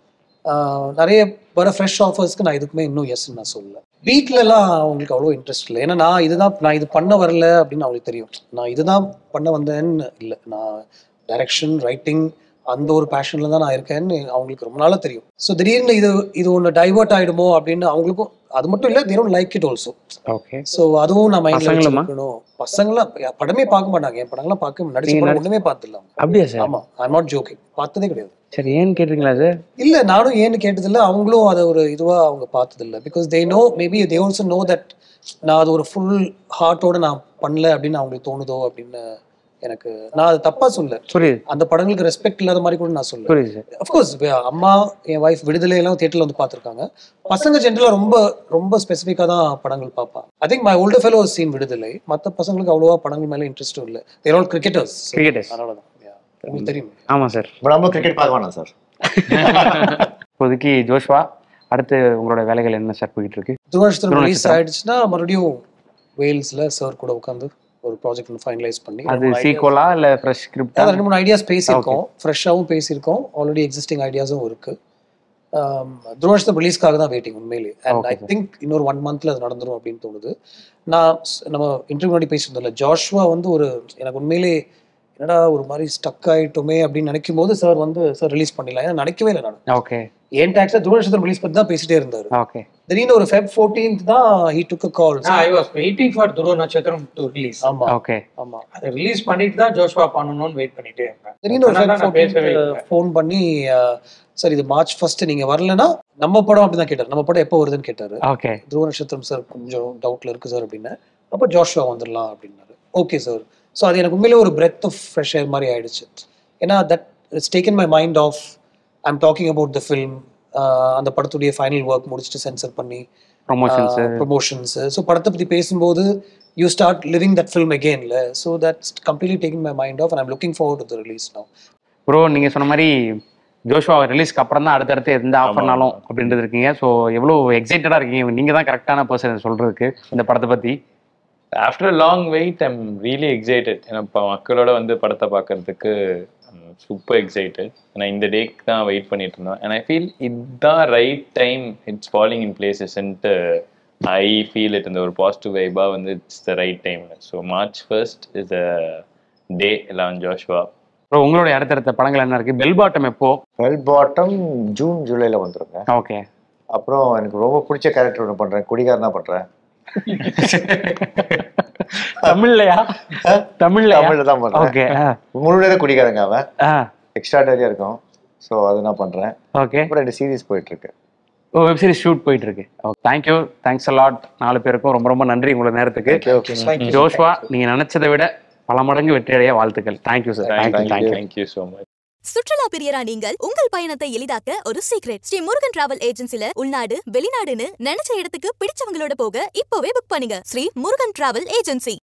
ஆஹ் நிறைய வர ஃப்ரெஷ் ஆஃபர்ஸ்க்கு நான் இதுக்குமே இன்னும் எஸ் நான் சொல்லல வீட்ல எல்லாம் அவங்களுக்கு அவ்வளோ இன்ட்ரெஸ்ட் இல்லை ஏன்னா நான் இதுதான் நான் இது பண்ண வரல அப்படின்னு அவங்களுக்கு தெரியும் நான் இதுதான் பண்ண வந்தேன்னு இல்லை நான் டைரக்ஷன் ரைட்டிங் அந்த ஒரு பேஷன்ல தான் நான் இருக்கேன்னு அவங்களுக்கு ரொம்ப நாளா தெரியும் ஸோ திடீர்னு இது இது ஒன்று டைவர்ட் ஆயிடுமோ அப்படின்னு அவங்களுக்கும் அது மட்டும் இல்லை தேரும் like it also okay so அதுவும் நான் மைண்ட்ல பசங்களுமா? வச்சுக்கணும் பசங்களாம் படமே பார்க்க மாட்டாங்க என் படங்கள்லாம் பார்க்க நடிச்ச நீங்க படம் நடிச்ச- ஒண்ணுமே பார்த்துல அப்படியா சார் ஆமா ஐ நாட் ஜோக்கிங் பார்த்ததே கிடையாது சரி ஏன்னு கேட்டீங்களா சார் இல்ல நானும் ஏன்னு கேட்டதில்ல அவங்களும் அதை ஒரு இதுவா அவங்க பார்த்ததில்ல because they know maybe they also know that நான் அது ஒரு ஃபுல் ஹார்ட்டோட நான் பண்ணல அப்படின்னு அவங்களுக்கு தோணுதோ அப்படின்னு எனக்கு நான் அது தப்பா சொல்ல புரியுது அந்த படங்களுக்கு ரெஸ்பெக்ட் இல்லாத மாதிரி கூட நான் சொல்ல புரியுது சார் அஃப்கோர்ஸ் அம்மா என் ஒய்ஃப் விடுதலை எல்லாம் தியேட்டர்ல வந்து பார்த்துருக்காங்க பசங்க ஜென்ரலா ரொம்ப ரொம்ப ஸ்பெசிஃபிக்காக தான் படங்கள் பார்ப்பாங்க I think my older fellow seen Viduthalai மற்ற பசங்களுக்கு அவ்வளோவா படங்கள் மேல இன்ட்ரெஸ்ட்டும் இல்லை தேர் ஆல் கிரிக்கெட்டர்ஸ் Cricketers. அதனால தான் Yeah. உங்களுக்கு தெரியும் ஆமாம் சார் இப்போ நம்ம கிரிக்கெட் பார்க்க வேணாம் சார் இப்போதைக்கு ஜோஷ்வா அடுத்து உங்களோட வேலைகள் என்ன சார் போயிட்டு இருக்கு துருவநட்சத்திரம் ரிலீஸ் துருவநட்சத்திரம். ஆயிடுச்சுன்னா மறுபடியும் வேல்ஸ்ல சார் கூட உட்காந்து ஒரு ப்ராஜெக்ட் ஃபைனலைஸ் பண்ணி அது ரெண்டு மூணு ideas- சீக்வலா இல்ல ஃப்ரெஷ் ஸ்கிரிப்ட் அதான் ரெண்டு மூணு ஐடியாஸ் பேசியிருக்கோம் ஃப்ரெஷ்ஷாகவும் பேசியிருக்கோம் ஆல்ரெடி எக்ஸிஸ்டிங் ஐடியாஸும் இருக்கு துருவநட்சத்திரம் ரிலீஸ்க்காக தான் வெயிட்டிங் உண்மையிலே அண்ட் Okay, ஐ திங்க் இன்னொரு ஒன் மந்த்ல அது நடந்துரும் அப்படின்னு தோணுது நான் ஸ்- நம்ம இன்டர்வியூ முன்னாடி பேசியிருந்தோம்ல ஜாஷ்வா வந்து ஒரு எனக்கு உண்மையிலே என்னடா ஒரு மாதிரி ஸ்டக் ஆயிட்டோமே அப்படின்னு நினைக்கும் போது சார் வந்து சார் ரிலீஸ் பண்ணிடலாம் ஏன்னா நினைக்கவே இல்லை நான் ஓகே ஏன் டாக்ஸா துருவநட்சத்திரம் ரிலீஸ் பத்தி தான் பேசிட்டே இருந்தாரு ஓகே திடீர்னு ஒரு ஃபெப் ஃபோர்டீன்த் தான் he took a call I was waiting for Dhruva Natchathiram to release ஆமா ஓகே ஆமா அதை ரிலீஸ் பண்ணிட்டு தான் ஜோஷ்வா பண்ணணும்னு வெயிட் பண்ணிட்டே இருப்பேன் திடீர்னு ஒரு அதனால நான் பேசவே இல்லை. ஃபோன் பண்ணி அஹ், சார் இது மார்ச் ஃபர்ஸ்ட் நீங்க வரலனா நம்ம படம் அப்படிதான் கேட்டாரு நம்ம படம் எப்போ வருதுன்னு கேட்டாரு ஓகே துருவ நட்சத்திரம் சார் கொஞ்சம் டவுட்ல இருக்கு சார் அப்படின்னு அப்போ ஜோஷுவா வந்துடலாம் அப்படின்னாரு ஓகே சார் ஸோ அது எனக்கு உண்மையிலே ஒரு பிரெத் ஆஃப் ஃப்ரெஷ் ஏர் மாதிரி ஆயிடுச்சு ஏன்னா that it's taken my mind off I'm talking about the film அந்த படத்துடைய ஃபைனல் ஒர்க் முடிச்சுட்டு சென்சர் பண்ணி ப்ரொமோஷன்ஸ் ப்ரொமோஷன்ஸ் ஸோ படத்தை பற்றி பேசும்போது you start living that film அகெயின்ல so that's completely taking my mind off I'm looking forward to the release now bro நீங்க சொன்ன மாதிரி ஜோஷ்வா ரிலீஸ்க்கு அப்புறம் தான் அடுத்தடுத்து எந்த ஆஃபர்னாலும் அப்படின்றது இருக்கீங்க ஸோ எவ்வளோ எக்ஸைட்டடா இருக்கீங்க நீங்க தான் கரெக்டான பர்சன் சொல்றதுக்கு இந்த படத்தை பத்தி after long wait I'm really excited ஏன்னா இப்போ மக்களோட வந்து படத்தை பார்க்கறதுக்கு சூப்பர் எக்ஸைட்டட் ஏன்னா இந்த டேக்கு தான் வெயிட் பண்ணிட்டு இருந்தோம் அண்ட் ஐ ஃபீல் இதுதான் right time it's falling in பிளேசஸ்ன்ட்டு ஐ ஃபீல் இட் இந்த ஒரு பாசிட்டிவ் வைபாக வந்து it's the right time so March first is a day எல்லாம் ஜோஷ்வா ப்ரோ உங்களுடைய அடுத்தடுத்த படங்கள் என்ன இருக்கு பெல் பாட்டம் எப்போ வெல் பாட்டம் ஜூன் ஜூலைல வந்துருங்க ஓகே அப்புறம் எனக்கு ரொம்ப பிடிச்ச கேரக்டர் ஒன்று பண்றேன் குடிகாரனா பண்றேன் தமிழ்லையா தமிழ்லையா தமிழ்ல தான் பண்றேன் ஓகே முழுவதும் குடிகாரங்க அவன் ஆ எக்ஸ்ட்ராடரியா இருக்கும் ஸோ அது நான் பண்றேன் ஓகே அப்புறம் ரெண்டு சீரிஸ் போயிட்டு இருக்கு ஓ வெப் சீரிஸ் ஷூட் போயிட்டு இருக்கு தேங்க்யூ தேங்க்ஸ் அலாட் நாலு பேருக்கும் ரொம்ப ரொம்ப நன்றி உங்களோட நேரத்துக்கு ஜோஷ்வா நீங்க நினைச்சதை விட பல மடங்கு வெற்றியடைய வாழ்த்துக்கள் thank you sir thank you thank you thank you so much சுற்றுலா பிரியரா நீங்கள் உங்கள் பயணத்தை எளிதாக்க ஒரு சீக்ரெட் ஸ்ரீ முருகன் டிராவல் ஏஜென்சில உள்நாடு வெளிநாடுன்னு நினைச்ச இடத்துக்கு பிடிச்சவங்களோட போக இப்போவே புக் பண்ணுங்க ஸ்ரீ முருகன் டிராவல் ஏஜென்சி